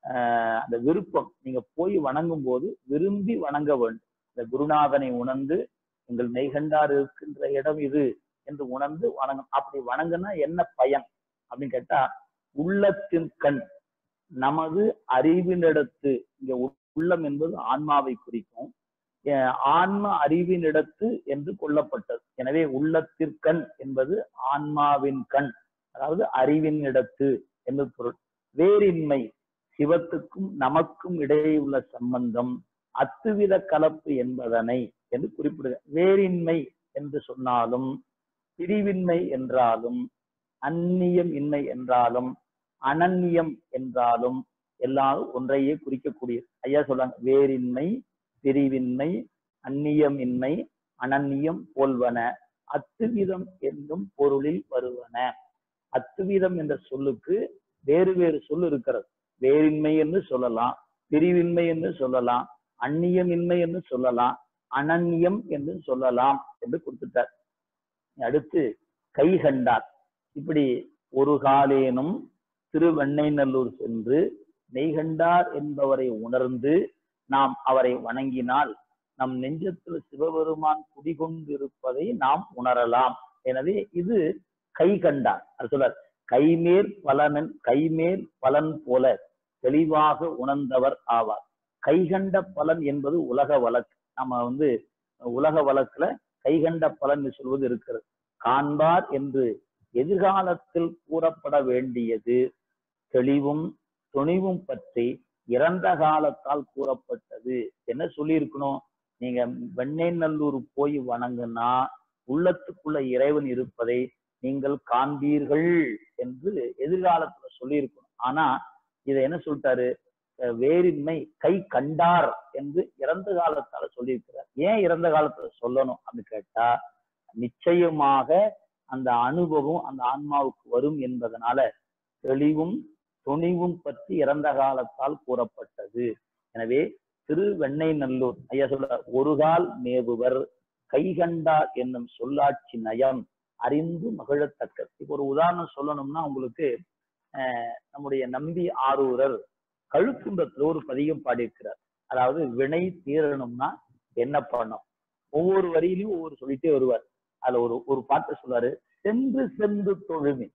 Speaker 1: ஆஹ் அந்த விருப்பம் நீங்க போய் வணங்கும் போது விரும்பி வணங்க வேண்டும் இந்த குருநாதனை உணர்ந்து எங்கள் மெய்கண்டார் இருக்கின்ற இடம் இது என்று உணர்ந்து வணங்கும் அப்படி வணங்குனா என்ன பயன் அப்படின்னு கேட்டா உள்ளத்தின் கண் நமது அறிவினிடத்து இங்க உள்ளம் என்பது ஆன்மாவை குறிக்கும் அஹ் ஆன்ம அறிவினிடத்து என்று கொள்ளப்பட்டது எனவே உள்ளத்திற்கண் என்பது ஆன்மாவின் கண் அதாவது அறிவின் இடத்து என்பது பொருள் வேறின்மை சிவத்துக்கும் நமக்கும் இடையே உள்ள சம்பந்தம் அத்துவித கலப்பு என்பதனை என்று குறிப்பிடுக வேறின்மை என்று சொன்னாலும் பிரிவின்மை என்றாலும் அந்நியம் இன்மை என்றாலும் அனன்யம் என்றாலும் எல்லாரும் ஒன்றையே குறிக்கக்கூடியது ஐயா சொல்றாங்க வேறின்மை பிரிவின்மை அந்நியம் இன்மை அனன்யம் போல்வன அத்துவிதம் என்னும் பொருளில் வருவன அத்துவிதம் என்ற சொல்லுக்கு வேறு வேறு சொல் இருக்கிறது வேறின்மை என்று சொல்லலாம் பிரிவின்மை என்று சொல்லலாம் அந்நியமின்மை என்று சொல்லலாம் அனன்யம் என்று சொல்லலாம் என்று கொடுத்துட்டார் அடுத்து கை கண்டார் இப்படி ஒரு காலேனும் திருவெண்ணைநல்லூர் சென்று மெய்கண்டார் என்பவரை உணர்ந்து நாம் அவரை வணங்கினால் நம் நெஞ்சத்தில் சிவபெருமான் குடிகொண்டிருப்பதை நாம் உணரலாம் எனவே இது கை கண்டார் அது சொல்றார் கைமேல் பலனன் கைமேல் பலன் போல தெளிவாக உணர்ந்தவர் ஆவார் கைகண்ட பலன் என்பது உலக வழக்கு நம்ம வந்து உலக வழக்குல கைகண்ட பலன் என்று சொல்வது இருக்கிறது காண்பார் என்று எதிர்காலத்தில் கூறப்பட வேண்டியது தெளிவும் துணிவும் பற்றி இறந்த காலத்தால் கூறப்பட்டது என்ன சொல்லியிருக்கணும் நீங்க வெண்ணெய்நல்லூர் போய் வணங்குனா உள்ளத்துக்குள்ள இறைவன் இருப்பதை நீங்கள் காண்பீர்கள் என்று எதிர்காலத்துல சொல்லியிருக்கணும் ஆனா இதை என்ன சொல்லிட்டாரு அஹ் வேறின்மை கை கண்டார் என்று இறந்த காலத்தால சொல்லியிருக்கிறார் ஏன் இறந்த காலத்துல சொல்லணும் அப்படின்னு கேட்டா நிச்சயமாக அந்த அனுபவம் அந்த ஆன்மாவுக்கு வரும் என்பதனால தெளிவும் துணிவும் பற்றி இறந்த காலத்தால் கூறப்பட்டது எனவே திருவெண்ணைநல்லூர் ஐயா சொல்ற ஒருகால் மேவுவர் கைகண்டார் என்னும் சொல்லாட்சி நயம் அறிந்து மகிழத்தக்கது இப்போ ஒரு உதாரணம் சொல்லணும்னா உங்களுக்கு அஹ், நம்முடைய நம்பி ஆரூரர் கழுக்குன்றத்துல ஒரு பதிகம் பாடியிருக்கிறார் அதாவது வினை தீரணும்னா என்ன பண்ணும் ஒவ்வொரு வரியிலையும் ஒவ்வொரு சொல்லிட்டே வருவார் அதுல ஒரு ஒரு பாட்டு சொல்றாரு சென்று சென்று தொழுமி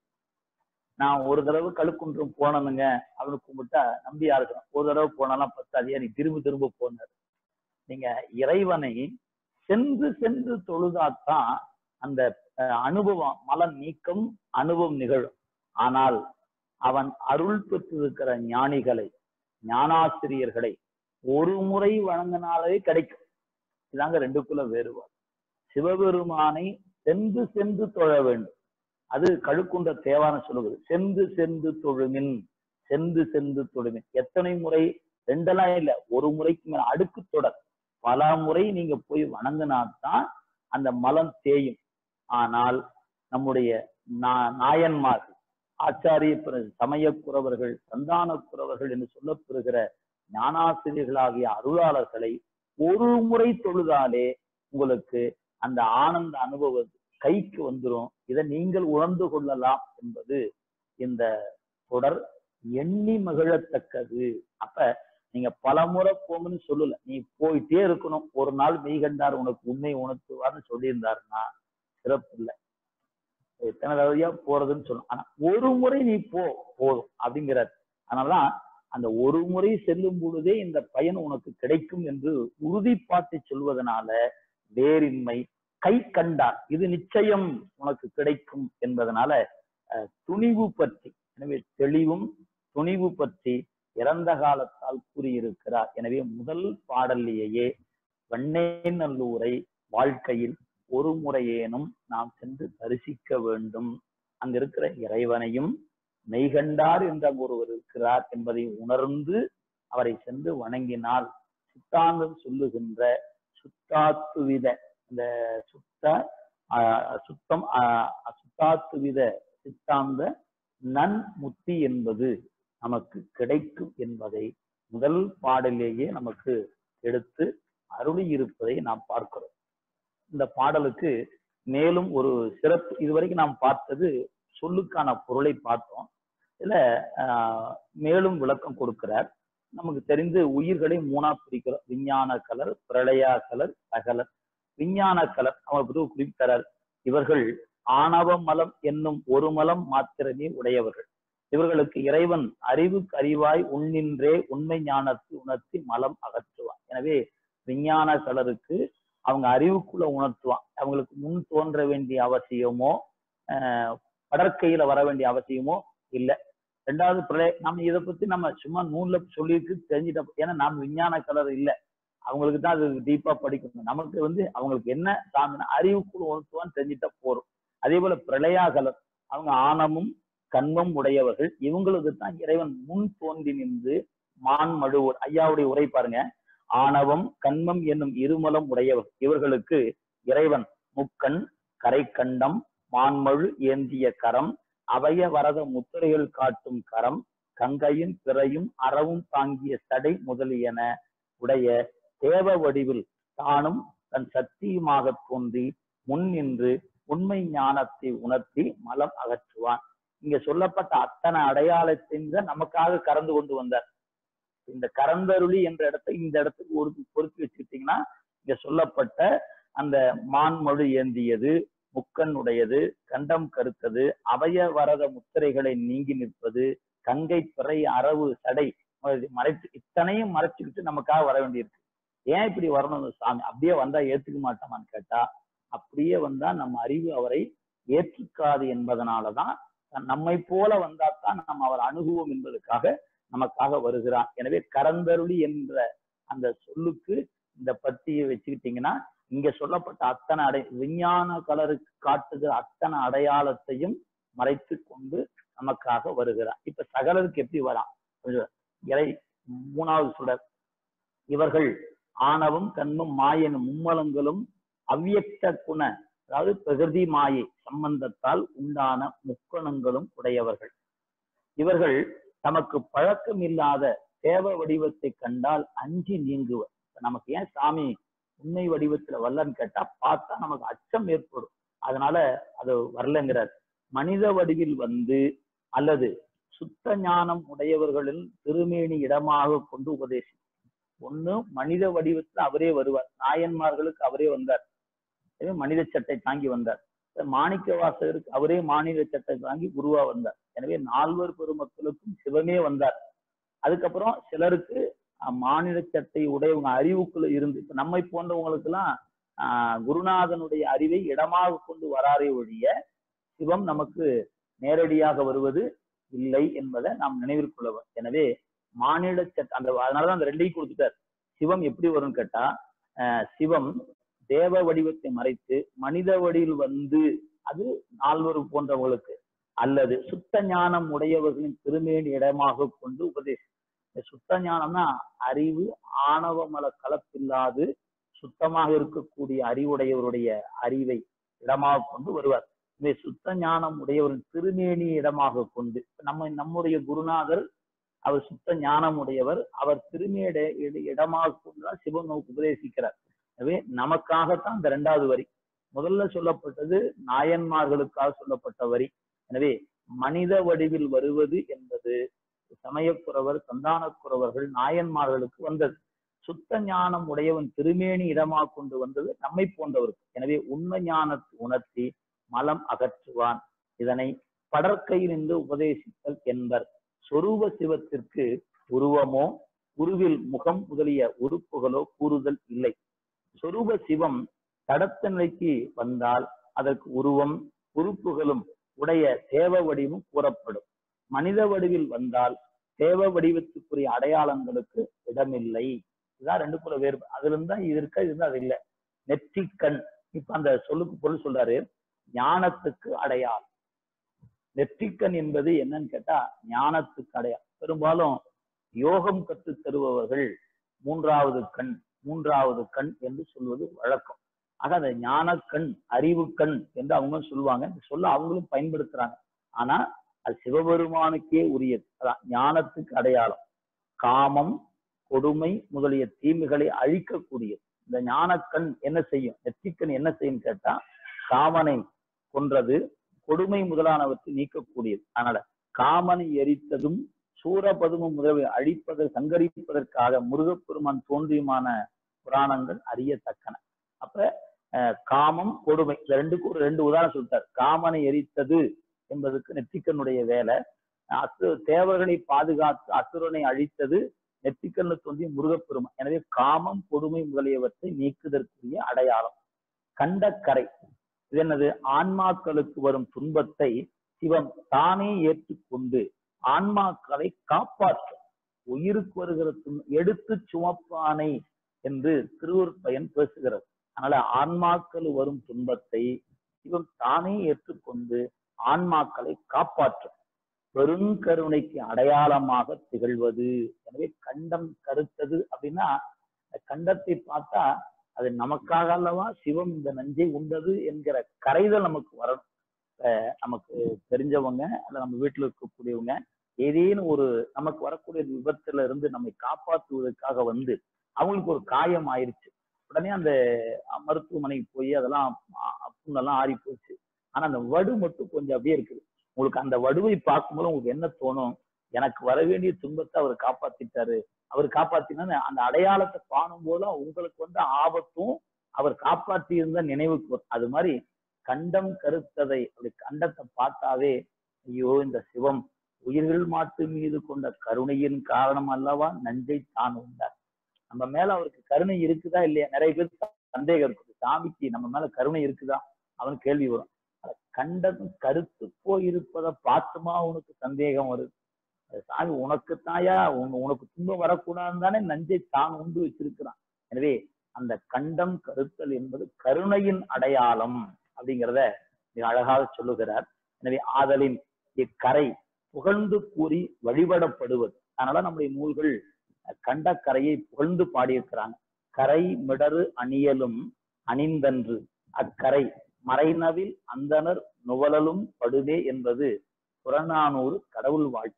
Speaker 1: நான் ஒரு தடவை கழுக்குன்றம் போனனுங்க அவனு கும்பிட்டா நம்பி இருக்கணும் ஒரு தடவை போனாலாம் பத்தாதியா நீ திரும்ப திரும்ப போனாரு நீங்க இறைவனை சென்று சென்று தொழுதாத்தான் அந்த அஹ், அனுபவம் மலம் நீக்கம் அனுபவம் நிகழும் ஆனால் அவன் அருள் பெற்றிருக்கிற ஞானிகளை ஞானாசிரியர்களை ஒரு முறை வழங்கினாலே கிடைக்கும் இதாங்க ரெண்டுக்குள்ள வேறுபாடு சிவபெருமானை சென்று சென்று தொழ வேண்டும் அது கழுக்குன்ற தேவான சொல்லுவது சென்று சென்று தொழுமின் சென்று சென்று தொழுமின் எத்தனை முறை ரெண்டெல்லாம் இல்ல ஒரு முறைக்கு மேல அடுக்கு தொடர் பல முறை நீங்க போய் வணங்கினாத்தான் அந்த மலம் தேயும் ஆனால் நம்முடைய நா- நாயன்மார்கள் ஆச்சாரிய பிர- சமயக்குறவர்கள் சந்தானக்குறவர்கள் என்று சொல்லப்பெறுகிற ஞானாசிரியர்களாகிய அருளாளர்களை ஒரு முறை தொழுதாலே உங்களுக்கு அந்த ஆனந்த அனுபவம் கைக்கு வந்துரும் இதை நீங்கள் உணர்ந்து கொள்ளலாம் என்பது இந்த தொடர் எண்ணி மகிழத்தக்கது அப்ப நீங்க பல முறை போங்கன்னு சொல்லல நீ போயிட்டே இருக்கணும் ஒரு நாள் மெய்கண்டார் உனக்கு உண்மை உணர்த்துவார்னு சொல்லியிருந்தாருன்னா சிறப்பு இல்லை எத்தனை தடவையா போறதுன்னு சொல்லணும் ஆனா ஒரு முறை நீ போ போதும் அப்படிங்கிறார் அதனாலதான் அந்த ஒரு முறை செல்லும் பொழுதே இந்த பயன் உனக்கு கிடைக்கும் என்று உறுதிப்பாட்டை சொல்வதனால வேறின்மை கை கண்டார் இது நிச்சயம் உனக்கு கிடைக்கும் என்பதனால அஹ், துணிவு பற்றி எனவே தெளிவும் துணிவு பற்றி இறந்த காலத்தால் கூறியிருக்கிறார் எனவே முதல் பாடலிலேயே வெண்ணேநல்லூரை வாழ்க்கையில் ஒரு முறையேனும் நாம் சென்று தரிசிக்க வேண்டும் அங்க இருக்கிற இறைவனையும் மெய்கண்டார் என்ற ஒருவர் இருக்கிறார் என்பதை உணர்ந்து அவரை சென்று வணங்கினால் சித்தாந்தம் சொல்லுகின்ற சுத்தாத்துவித இந்த சுத்த ஆஹ், சுத்தம் ஆஹ், சுத்தாத்துவித சித்தாந்த நன் முத்தி என்பது நமக்கு கிடைக்கும் என்பதை முதல் பாடலேயே நமக்கு எடுத்து அருளி இருப்பதை நாம் பார்க்கிறோம் இந்த பாடலுக்கு மேலும் ஒரு சிறப்பு இதுவரைக்கும் நாம் பார்த்தது சொல்லுக்கான பொருளை பார்த்தோம் இதுல ஆஹ், மேலும் விளக்கம் கொடுக்கிறார் நமக்கு தெரிந்து உயிர்களை மூணா பிரிக்கிறோம் விஞ்ஞான கலர் பிரளயா கலர் சகலர் விஞ்ஞான கலர் அவர் பற்றி குறிப்பிட்டார் இவர்கள் ஆணவ மலம் என்னும் ஒரு மலம் மாத்திரமே உடையவர்கள் இவர்களுக்கு இறைவன் அறிவுக்கு அறிவாய் உன்னின்றே உண்மை ஞானத்தை உணர்த்தி மலம் அகற்றுவான் எனவே விஞ்ஞான கலருக்கு அவங்க அறிவுக்குள்ள உணர்த்துவான் அவங்களுக்கு முன் தோன்ற வேண்டிய அவசியமோ ஆஹ் படற்கையில வர வேண்டிய அவசியமோ இல்லை ரெண்டாவது பிரளய நம்ம இதை பத்தி நம்ம சும்மா நூல்ல சொல்லியிருக்கு தெரிஞ்சிட்ட ஏன்னா நாம் விஞ்ஞான கலர் இல்லை அவங்களுக்கு தான் அது டீப்பா படிக்கணும் நமக்கு வந்து அவங்களுக்கு என்ன சாமினா அறிவுக்குள்ள உணர்த்துவான்னு தெரிஞ்சிட்டா போறோம் அதே போல பிரளயா கலர் அவங்க ஆணமும் கண்மம் உடையவர்கள் இவங்களுக்கு தான் இறைவன் முன் தோன்றி நின்று மான் மழுவோர் ஐயாவுடைய உரை பாருங்க ஆணவம் கண்மம் என்னும் இருமலம் உடையவர் இவர்களுக்கு இறைவன் முக்கண் கரைக்கண்டம் மான்மழு ஏந்திய கரம் அபய வரத முத்திரைகள் காட்டும் கரம் கங்கையின் பிறையும் அறவும் தாங்கிய சடை முதலியன உடைய தேவ வடிவில் தானும் தன் சக்தியுமாக தோன்றி முன் நின்று உண்மை ஞானத்தை உணர்த்தி மலம் அகற்றுவான் இங்க சொல்லப்பட்ட அத்தனை அடையாளத்தின் நமக்காக கறந்து கொண்டு வந்தார் இந்த கரந்தருளி என்ற இடத்தை இந்த இடத்துக்கு ஒரு பொறுத்து வச்சுக்கிட்டீங்கன்னா இங்க சொல்லப்பட்ட அந்த மான்மொழி ஏந்தியது முக்கன் உடையது கண்டம் கருத்தது அபய வரத முத்திரைகளை நீங்கி நிற்பது கங்கை பிறை அரவு சடை மறைச்சு இத்தனையும் மறைச்சுக்கிட்டு நமக்காக வர வேண்டியிருக்கு ஏன் இப்படி வரணும் இந்த சாமி அப்படியே வந்தா ஏத்துக்க மாட்டோமான்னு கேட்டா அப்படியே வந்தா நம்ம அறிவு அவரை ஏற்றுக்காது என்பதனாலதான் நம்மை போல வந்தாத்தான் நம்ம அவர் அணுகுவோம் என்பதற்காக நமக்காக வருகிறான் எனவே கரந்தருளி என்ற அந்த சொல்லுக்கு இந்த பத்தியை வச்சுக்கிட்டீங்கன்னா இங்க சொல்லப்பட்ட அத்தனை அடை விஞ்ஞான கலருக்கு காட்டுகிற அத்தனை அடையாளத்தையும் மறைத்து கொண்டு நமக்காக வருகிறான் இப்ப சகலருக்கு எப்படி வரான் கொஞ்சம் இறை மூணாவது சுடர் இவர்கள் ஆணவம் கண்ணும் மாயன் மும்மலங்களும் அவ்வியக்த குண அதாவது பிரகிருதி மாயை சம்பந்தத்தால் உண்டான முக்கணங்களும் உடையவர்கள் இவர்கள் தமக்கு பழக்கம் இல்லாத தேவ வடிவத்தை கண்டால் அஞ்சி நீங்குவர் நமக்கு ஏன் சாமி உண்மை வடிவத்துல வரலன்னு கேட்டா பார்த்தா நமக்கு அச்சம் ஏற்படும் அதனால அது வரலங்கிறார் மனித வடிவில் வந்து அல்லது சுத்த ஞானம் உடையவர்களின் திருமேனி இடமாக கொண்டு உபதேசி ஒண்ணு மனித வடிவத்துல அவரே வருவார் நாயன்மார்களுக்கு அவரே வந்தார் மனித சட்டை தாங்கி வந்தார் மாணிக்க வாசகருக்கு அவரே மாநில சட்டை தாங்கி குருவா வந்தார் எனவே நால்வர் பெருமக்களுக்கும் சிவமே வந்தார் அதுக்கப்புறம் சிலருக்கு மாநில சட்டை உடையவங்க அறிவுக்குள்ள இருந்து இப்ப நம்மை போன்றவங்களுக்கு எல்லாம் ஆஹ் குருநாதனுடைய அறிவை இடமாக கொண்டு வராரே ஒழிய சிவம் நமக்கு நேரடியாக வருவது இல்லை என்பதை நாம் நினைவில் கொள்ளவர் எனவே மாநில சட்ட அந்த அதனாலதான் அந்த ரெண்டையும் கொடுத்துட்டார் சிவம் எப்படி வரும்னு கேட்டா சிவம் தேவ வடிவத்தை மறைத்து மனித வடிவில் வந்து அது நால்வர் போன்றவர்களுக்கு அல்லது சுத்த ஞானம் உடையவர்களின் திருமேனி இடமாக கொண்டு உபதேசம் சுத்த ஞானம்னா அறிவு ஆணவ மல கலப்பில்லாது சுத்தமாக இருக்கக்கூடிய அறிவுடையவருடைய அறிவை இடமாக கொண்டு வருவார் எனவே சுத்த ஞானம் உடையவரின் திருமேனி இடமாக கொண்டு நம்ம நம்முடைய குருநாதர் அவர் சுத்த ஞானம் உடையவர் அவர் திருமேட இட- இடமாக கொண்டுதான் சிவன் நமக்கு உபதேசிக்கிறார் எனவே நமக்காகத்தான் இந்த இரண்டாவது வரி முதல்ல சொல்லப்பட்டது நாயன்மார்களுக்காக சொல்லப்பட்ட வரி எனவே மனித வடிவில் வருவது என்பது சமயக்குறவர் சந்தானக்குறவர்கள் நாயன்மார்களுக்கு வந்தது சுத்த ஞானம் உடையவன் திருமேனி இடமாக கொண்டு வந்தது நம்மை போன்றவருக்கு எனவே உண்மை ஞானத்தை உணர்த்தி மலம் அகற்றுவான் இதனை படற்கையிலிருந்து உபதேசித்தல் என்பர் சொரூப சிவத்திற்கு உருவமோ உருவில் முகம் முதலிய உறுப்புகளோ கூறுதல் இல்லை சொரூப சிவம் தடத்த நிலைக்கு வந்தால் அதற்கு உருவம் உறுப்புகளும் உடைய தேவ வடிவம் கூறப்படும் மனித வடிவில் வந்தால் தேவ வடிவத்துக்குரிய அடையாளங்களுக்கு இடமில்லை இதான் ரெண்டுக்குள்ள வேறுபாடு அதுல இருந்தா இது இருக்கா இது அது இல்லை நெற்றிக்கண் இப்ப அந்த சொல்லுக்கு பொருள் சொல்றாரு ஞானத்துக்கு அடையாளம் நெற்றிக்கண் என்பது என்னன்னு கேட்டா ஞானத்துக்கு அடையாளம் பெரும்பாலும் யோகம் கற்றுத் தருபவர்கள் மூன்றாவது கண் மூன்றாவது கண் என்று சொல்வது வழக்கம் ஆக அந்த ஞானக்கண் அறிவு கண் என்று அவங்க சொல்லுவாங்க இந்த சொல்ல அவங்களும் பயன்படுத்துறாங்க ஆனா அது சிவபெருமானுக்கே உரியது அதான் ஞானத்துக்கு அடையாளம் காமம் கொடுமை முதலிய தீமைகளை அழிக்கக்கூடியது இந்த ஞானக்கண் என்ன செய்யும் நெற்றிக்கண் என்ன செய்யும் கேட்டா காமனை கொன்றது கொடுமை முதலானவற்றை நீக்கக்கூடியது அதனால காமனை எரித்ததும் சூரபதுமம் முதலிய அழிப்பதை சங்கரிப்பதற்காக முருகப்பெருமான் தோன்றியுமான புராணங்கள் அறியத்தக்கன அப்ப அஹ், காமம் கொடுமை இந்த ரெண்டுக்கும் ஒரு ரெண்டு உதாரணம் சொல்லிட்டார் காமனை எரித்தது என்பதுக்கு நெற்றிக்கண்ணுடைய வேலை அசு தேவர்களை பாதுகாத்து அசுரனை அழித்தது நெற்றிக்கண்ணு தோன்றிய முருகப்பெருமான் எனவே காமம் கொடுமை முதலியவற்றை நீக்குதற்குரிய அடையாளம் கண்டக்கரை இது என்னது ஆன்மாக்களுக்கு வரும் துன்பத்தை சிவம் தானே ஏற்றுக்கொண்டு ஆன்மாக்களை காப்பாற்றும் உயிருக்கு வருகிற துன்ப எடுத்து சுமப்பானை என்று திருவருட்பயன் பேசுகிறது அதனால ஆன்மாக்கள் வரும் துன்பத்தை சிவம் தானே ஏற்றுக்கொண்டு ஆன்மாக்களை காப்பாற்றும் பெருங்கருணைக்கு அடையாளமாக திகழ்வது எனவே கண்டம் கருத்தது அப்படின்னா அந்த கண்டத்தை பார்த்தா அது நமக்காக அல்லவா சிவம் இந்த நஞ்சை உண்டது என்கிற கரைதல் நமக்கு வரணும் அஹ் நமக்கு தெரிஞ்சவங்க அல்ல நம்ம வீட்டுல இருக்கக்கூடியவங்க ஏதேனும் ஒரு நமக்கு வரக்கூடிய விபத்துல இருந்து நம்மை காப்பாற்றுவதற்காக வந்து அவங்களுக்கு ஒரு காயம் ஆயிருச்சு உடனே அந்த மருத்துவமனைக்கு போய் அதெல்லாம் அ- புண்ணெல்லாம் ஆறி போச்சு ஆனா அந்த வடு மட்டும் கொஞ்சம் அப்படியே இருக்குது உங்களுக்கு அந்த வடுவை பார்க்கும்போது உங்களுக்கு என்ன தோணும் எனக்கு வர வேண்டிய துன்பத்தை அவர் காப்பாத்திட்டாரு அவர் காப்பாத்தினா அந்த அடையாளத்தை காணும் போது உங்களுக்கு வந்து ஆபத்தும் அவர் காப்பாற்றி இருந்த நினைவுக்கு வரும் அது மாதிரி கண்டம் கருத்ததை அப்படி கண்டத்தை பார்த்தாவே ஐயோ இந்த சிவம் உயிர்கள் மாட்டு மீது கொண்ட கருணையின் காரணம் அல்லவா நஞ்சை தான் உண்டார் நம்ம மேல அவருக்கு கருணை இருக்குதா இல்லையா நிறைய பேர் சந்தேகம் இருக்குது சாமிக்கு நம்ம மேல கருணை இருக்குதா அவன் கேள்வி வரும் அத கண்டதும் கருத்து போயிருப்பதை பார்த்துமா உனக்கு சந்தேகம் வருது அது சாமி உனக்கு தாயா உனக்கு துன்பம் வரக்கூடாதுன்னு தானே நஞ்சை தான் உண்டு வச்சிருக்கிறான் எனவே அந்த கண்டம் கருத்தல் என்பது கருணையின் அடையாளம் அப்படிங்கிறத மிக அழகாக சொல்லுகிறார் எனவே ஆதலின் இக்கரை புகழ்ந்து கூறி வழிபடப்படுவது அதனால நம்முடைய நூல்கள் கண்ட கரையை புகழ்ந்து பாடியிருக்கிறாங்க கரை மிடறு அணியலும் அணிந்தன்று அக்கரை மறைநவில் அந்தனர் நுவலலும் படுதே என்பது புறநானூறு கடவுள் வாழ்த்து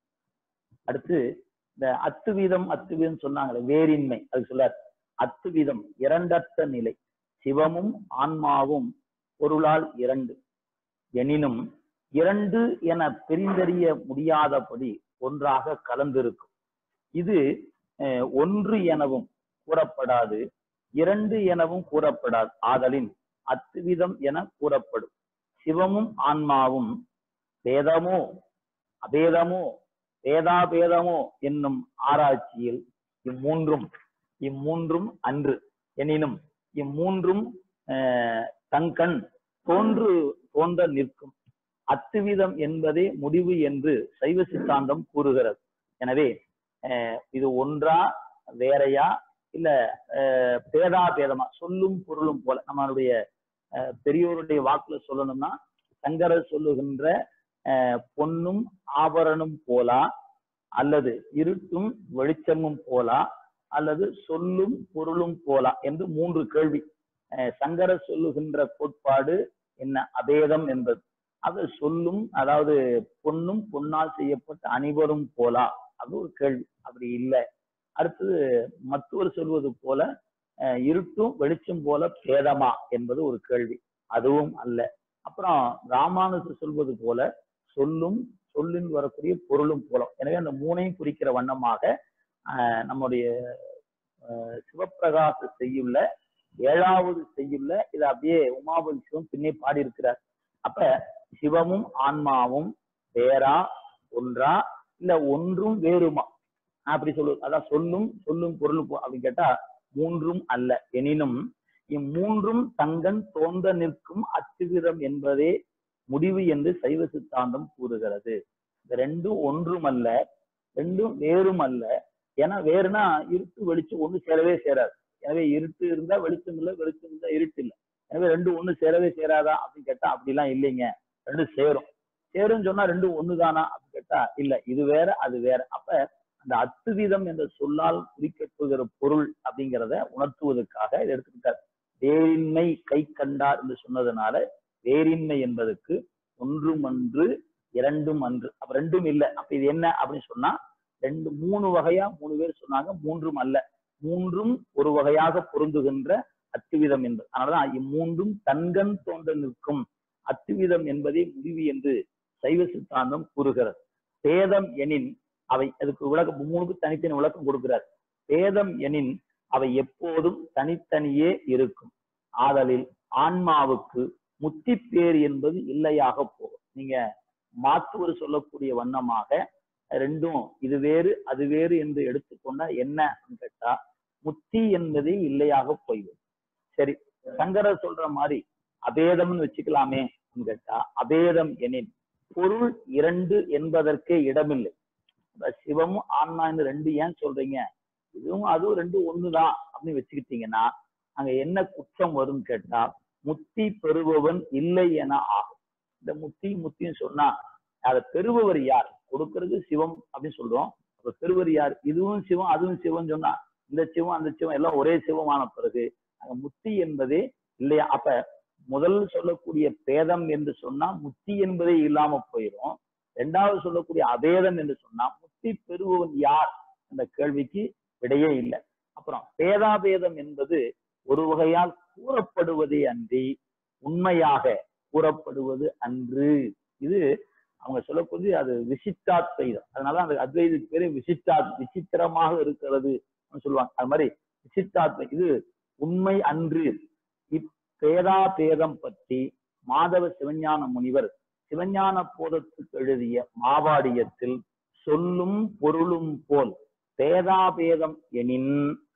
Speaker 1: அடுத்து இந்த அத்து வீதம் அத்து வீதம் சொன்னாங்களே வேரின்மை அது சொல்லார் அத்து வீதம் இரண்டற்ற நிலை சிவமும் ஆன்மாவும் பொருளால் இரண்டு எனினும் இரண்டு என பிரிந்தறிய முடியாதபடி ஒன்றாக கலந்திருக்கும் இது அஹ், ஒன்று எனவும் கூறப்படாது இரண்டு எனவும் கூறப்படாது ஆதலின் அத்துவிதம் என கூறப்படும் சிவமும் ஆன்மாவும் வேதமோ அபேதமோ வேதாபேதமோ என்னும் ஆராய்ச்சியில் இம்மூன்றும் இம்மூன்றும் அன்று எனினும் இம்மூன்றும் அஹ், தங்கண் தோன்று தோன்ற நிற்கும் அத்துவிதம் என்பதே முடிவு என்று சைவ சித்தாந்தம் கூறுகிறது எனவே அஹ், இது ஒன்றா வேறையா இல்ல அஹ், பேதா பேதமா சொல்லும் பொருளும் போல நம்மளுடைய அஹ், பெரியோருடைய வாக்குல சொல்லணும்னா சங்கரர் சொல்லுகின்ற அஹ், பொன்னும் ஆபரணம் போலா அல்லது இருட்டும் வெளிச்சமும் போலா அல்லது சொல்லும் பொருளும் போலா என்று மூன்று கேள்வி அஹ், சங்கரர் சொல்லுகின்ற கோட்பாடு என்ன அபேதம் என்பது அது சொல்லும் அதாவது பொன்னும் பொன்னால் செய்யப்பட்ட அனைவரும் போலா அது ஒரு கேள்வி அப்படி இல்லை அடுத்தது மற்றவர் சொல்வது போல அஹ், இருட்டும் வெளிச்சம் போல பேதமா என்பது ஒரு கேள்வி அதுவும் அல்ல அப்புறம் ராமானுஜர் சொல்வது போல சொல்லும் சொல்லின் வரக்கூடிய பொருளும் போல எனவே அந்த மூணையும் குறிக்கிற வண்ணமாக ஆஹ், நம்முடைய ஆஹ், சிவப்பிரகாச செய்யுள்ள ஏழாவது செய்யுள்ள இதை அப்படியே உமாபதி சிவம் பின்னே பாடியிருக்கிறார் அப்ப சிவமும் ஆன்மாவும் வேறா ஒன்றா இல்ல ஒன்றும் வேறுமா அப்படி சொல்லுவது அதான் சொல்லும் சொல்லும் பொருளும் போ- அப்படின்னு கேட்டா மூன்றும் அல்ல எனினும் இம்மூன்றும் தங்கன் தோன்ற நிற்கும் அச்சுவிதம் என்பதே முடிவு என்று சைவ சித்தாந்தம் கூறுகிறது இந்த ரெண்டும் ஒன்றும் அல்ல ரெண்டும் வேறும் அல்ல ஏன்னா வேறுனா இருட்டு வெளிச்சம் ஒண்ணு சேரவே சேராது எனவே இருட்டு இருந்தா வெளிச்சம் இல்லை வெளிச்சம் இருந்தா இருட்டு இல்லை எனவே ரெண்டும் ஒண்ணு சேரவே சேராதா அப்படின்னு கேட்டா அப்படிலாம் இல்லைங்க ரெண்டும் சேரும் சேரும்னு சொன்னா ரெண்டும் ஒண்ணுதானா அப்படின்னு கேட்டா இல்ல இது வேற அது வேற அப்ப அந்த அத்துவீதம் என்ற சொல்லால் குறிக்கப்படுகிற பொருள் அப்படிங்கிறத உணர்த்துவதற்காக இதை எடுத்துக்கிட்டார் வேறின்மை கை கண்டார் என்று சொன்னதுனால வேறின்மை என்பதற்கு ஒன்றும் அன்று இரண்டும் அன்று அப்ப ரெண்டும் இல்லை அப்ப இது என்ன அப்படின்னு சொன்னா ரெண்டு மூணு வகையா மூணு பேர் சொன்னாங்க மூன்றும் அல்ல மூன்றும் ஒரு வகையாக பொருந்துகின்ற அத்துவிதம் என்பது அதனாலதான் இம்மூன்றும் தன்கண் தோன்ற நிற்கும் அத்துவிதம் என்பதே முடிவு என்று சைவ சித்தாந்தம் கூறுகிறது பேதம் எனின் அவை அதுக்கு விளக்கம் மூணுக்கு தனித்தனி விளக்கம் கொடுக்கிறார் பேதம் எனின் அவை எப்போதும் தனித்தனியே இருக்கும் ஆதலில் ஆன்மாவுக்கு முத்தி பேர் என்பது இல்லையாக போகும் நீங்க மாத்துவர் சொல்லக்கூடிய வண்ணமாக ரெண்டும் இது வேறு அது வேறு என்று எடுத்துக்கொண்டா என்ன அப்படின்னு கேட்டா முத்தி என்பதே இல்லையாக போய்விடும் சரி சங்கரர் சொல்ற மாதிரி அபேதம்னு வச்சுக்கலாமே அப்படின்னு கேட்டா அபேதம் எனின் பொருள் இரண்டு என்பதற்கே இடமில்லை இப்ப சிவமும் ஆன்மா ரெண்டு ஏன் சொல்றீங்க இதுவும் அதுவும் ரெண்டு ஒண்ணுதான் அப்படின்னு வச்சுக்கிட்டீங்கன்னா அங்க என்ன குற்றம் வரும்னு கேட்டா முத்தி பெறுபவன் இல்லை என ஆகும் இந்த முத்தி முத்தின்னு சொன்னா அதை பெறுபவர் யார் கொடுக்கிறது சிவம் அப்படின்னு சொல்றோம் அப்ப பெறுவர் யார் இதுவும் சிவம் அதுவும் சிவம் சொன்னா இந்த சிவம் அந்த சிவம் எல்லாம் ஒரே சிவமான பிறகு அங்க முத்தி என்பதே இல்லையா அப்ப முதல் சொல்லக்கூடிய பேதம் என்று சொன்னா முத்தி என்பதே இல்லாம போயிடும் ரெண்டாவது சொல்லக்கூடிய அபேதம் என்று சொன்னா முத்தி பெறுபவன் யார் அந்த கேள்விக்கு விடையே இல்லை அப்புறம் பேதாபேதம் என்பது ஒரு வகையால் கூறப்படுவதே அன்றி உண்மையாக கூறப்படுவது அன்று இது அவங்க சொல்லக்கூடிய அது விசிஷ்டாத்வைதம் அதனால அந்த அத்வைதத்துக்கு பேரு விசிஷ்டா விசித்திரமாக இருக்கிறது சொல்லுவாங்க அது மாதிரி விசிஷ்டாத்வை இது உண்மை அன்று இப்பேதாபேதம் பற்றி மாதவ சிவஞான முனிவர் சிவஞான போதத்துக்கு எழுதிய மாவாடியத்தில் சொல்லும் பொருளும் போல் பேதாபேதம் எனின்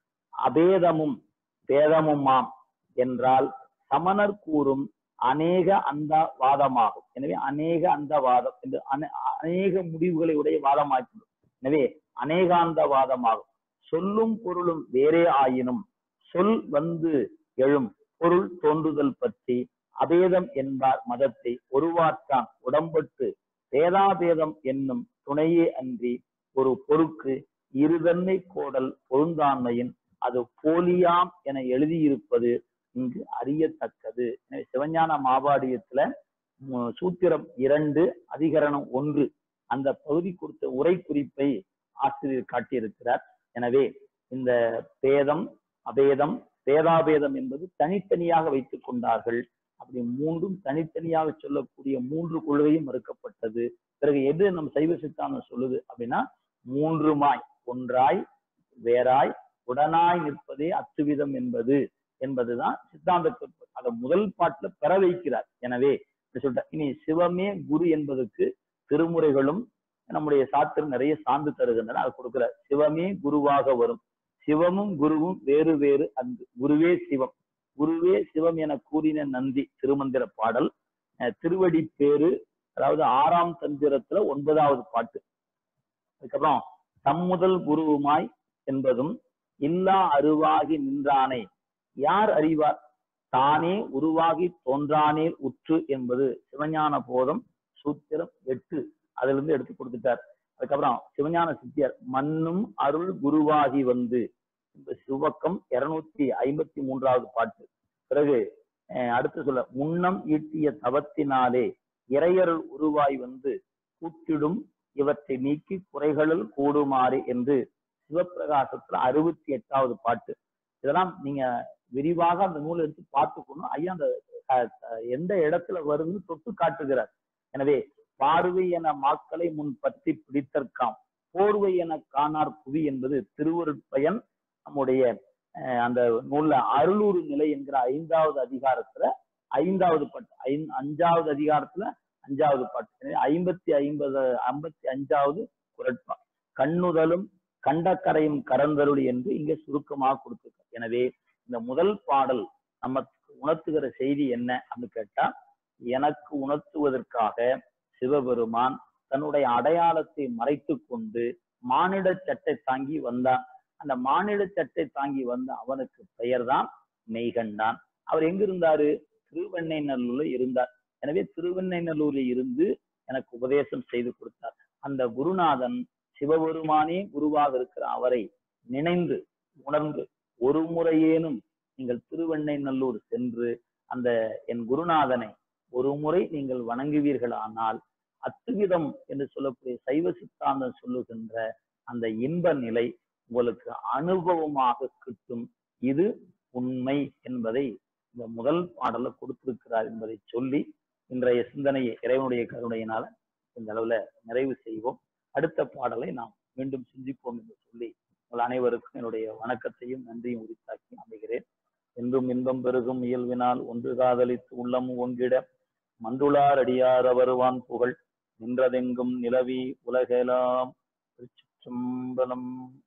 Speaker 1: அபேதமும் பேதமுமாம் என்றால் சமணர் கூறும் அநேக அந்த வாதமாகும் எனவே அநேக அந்த வாதம் என்று அனே- அநேக முடிவுகளை உடைய வாதமாக்கிடும் எனவே அநேகாந்த வாதமாகும் சொல்லும் பொருளும் வேறே ஆயினும் சொல் வந்து எழும் பொருள் தோன்றுதல் பற்றி அபேதம் என்பார் மதத்தை ஒருவாற்றான் உடம்பட்டு பேதாபேதம் என்னும் துணையே அன்றி ஒரு பொருக்கு இருதன்மை கோடல் பொருந்தாண்மையின் அது போலியாம் என எழுதியிருப்பது இங்கு அறியத்தக்கது எனவே சிவஞான மாபாடியத்துல மு- சூத்திரம் இரண்டு அதிகரணம் ஒன்று அந்த பகுதி கொடுத்த உரை குறிப்பை ஆசிரியர் காட்டியிருக்கிறார் எனவே இந்த பேதம் அபேதம் பேதாபேதம் என்பது தனித்தனியாக வைத்துக் கொண்டார்கள் அப்படி மூன்றும் தனித்தனியாக சொல்லக்கூடிய மூன்று கொள்கையும் மறுக்கப்பட்டது பிறகு எது நம் சைவ சித்தாந்தம் சொல்லுது அப்படின்னா மூன்றுமாய் ஒன்றாய் வேறாய் உடனாய் நிற்பதே அத்துவிதம் என்பது என்பதுதான் சித்தாந்த கோட்பாடு அதை முதல் பாட்டுல பெற வைக்கிறார் எனவே இப்படி சொல்லிட்டார் இனி சிவமே குரு என்பதற்கு திருமுறைகளும் நம்முடைய சாத்திரம் நிறைய சார்ந்து தருகின்றன அது கொடுக்கிறார் சிவமே குருவாக வரும் சிவமும் குருவும் வேறு வேறு அன்று குருவே சிவம் குருவே சிவம் என கூறின நந்தி திருமந்திர பாடல் அஹ் திருவடி பேரு அதாவது ஆறாம் தந்திரத்துல ஒன்பதாவது பாட்டு அதுக்கப்புறம் தம்முதல் குருவுமாய் என்பதும் இல்லா அருவாகி நின்றானே யார் அறிவார் தானே உருவாகி தோன்றானே உற்று என்பது சிவஞான போதம் சூத்திரம் எட்டு அதுல இருந்து எடுத்து கொடுத்துட்டார் அதுக்கப்புறம் சிவஞான சித்தியார் மண்ணும் அருள் குருவாகி வந்து இந்த சிவக்கம் இருநூத்தி ஐம்பத்தி மூன்றாவது பாட்டு பிறகு அஹ் அடுத்து சொல்ல முன்னம் ஈட்டிய தவத்தினாலே இறையருள் உருவாய் வந்து கூட்டிடும் இவற்றை நீக்கி குறைகளுள் கூடுமாறு என்று சிவப்பிரகாசத்துல அறுபத்தி எட்டாவது பாட்டு இதெல்லாம் நீங்க விரிவாக அந்த நூலை எடுத்து பார்த்துக்கணும் ஐயா அந்த அஹ், அஹ், எந்த இடத்துல வருதுன்னு தொட்டு காட்டுகிறார் எனவே பார்வை என மாக்களை முன் பற்றி பிடித்தற்காம் போர்வை என காணார் புவி என்பது திருவருட்பயன் நம்முடைய அஹ், அந்த நூல்ல அருளூர் நிலை என்கிற ஐந்தாவது அதிகாரத்துல ஐந்தாவது பாட்டு ஐந் அஞ்சாவது அதிகாரத்துல அஞ்சாவது பாட்டு எனவே ஐம்பத்தி ஐம்பது ஐம்பத்தி அஞ்சாவது குரட்பா கண்ணுதலும் கண்டக்கரையும் கரந்தருள் என்று இங்க சுருக்கமாக கொடுத்திருக்கார் எனவே இந்த முதல் பாடல் நமக்கு உணர்த்துகிற செய்தி என்ன அப்படின்னு கேட்டா எனக்கு உணர்த்துவதற்காக சிவபெருமான் தன்னுடைய அடையாளத்தை மறைத்து கொண்டு மானிட சட்டை தாங்கி வந்தான் அந்த மானிட சட்டை தாங்கி வந்த அவனுக்கு பெயர்தான் மெய்கண்டான் அவர் எங்க இருந்தாரு திருவெண்ணைநல்லூர்ல இருந்தார் எனவே திருவெண்ணைநல்லூரில் இருந்து எனக்கு உபதேசம் செய்து கொடுத்தார் அந்த குருநாதன் சிவபெருமானே குருவாக இருக்கிற அவரை நினைந்து உணர்ந்து ஒரு முறையேனும் நீங்கள் திருவெண்ணைநல்லூர் சென்று அந்த என் குருநாதனை ஒரு முறை நீங்கள் வணங்குவீர்களானால் அத்துவிதம் என்று சொல்லக்கூடிய சைவ சித்தாந்தம் சொல்லுகின்ற அந்த இன்ப நிலை உங்களுக்கு அனுபவமாக கிட்டும் இது உண்மை என்பதை இந்த முதல் பாடல்ல கொடுத்திருக்கிறார் என்பதை சொல்லி இன்றைய சிந்தனையை இறைவனுடைய கருணையினால இந்த அளவுல நிறைவு செய்வோம் அடுத்த பாடலை நாம் மீண்டும் சிந்திப்போம் என்று சொல்லி உங்கள் அனைவருக்கும் என்னுடைய வணக்கத்தையும் நன்றியும் உரித்தாக்கி அமைகிறேன் என்றும் இன்பம் பெருகும் இயல்பினால் ஒன்று காதலித்து உள்ளமும் ஒன்றிட மண்டுளார் அடியார் வருவான் புகழ் நின்றதெங்கும் நிலவி உலகெலாம் திருச்சிற்றம்பலம்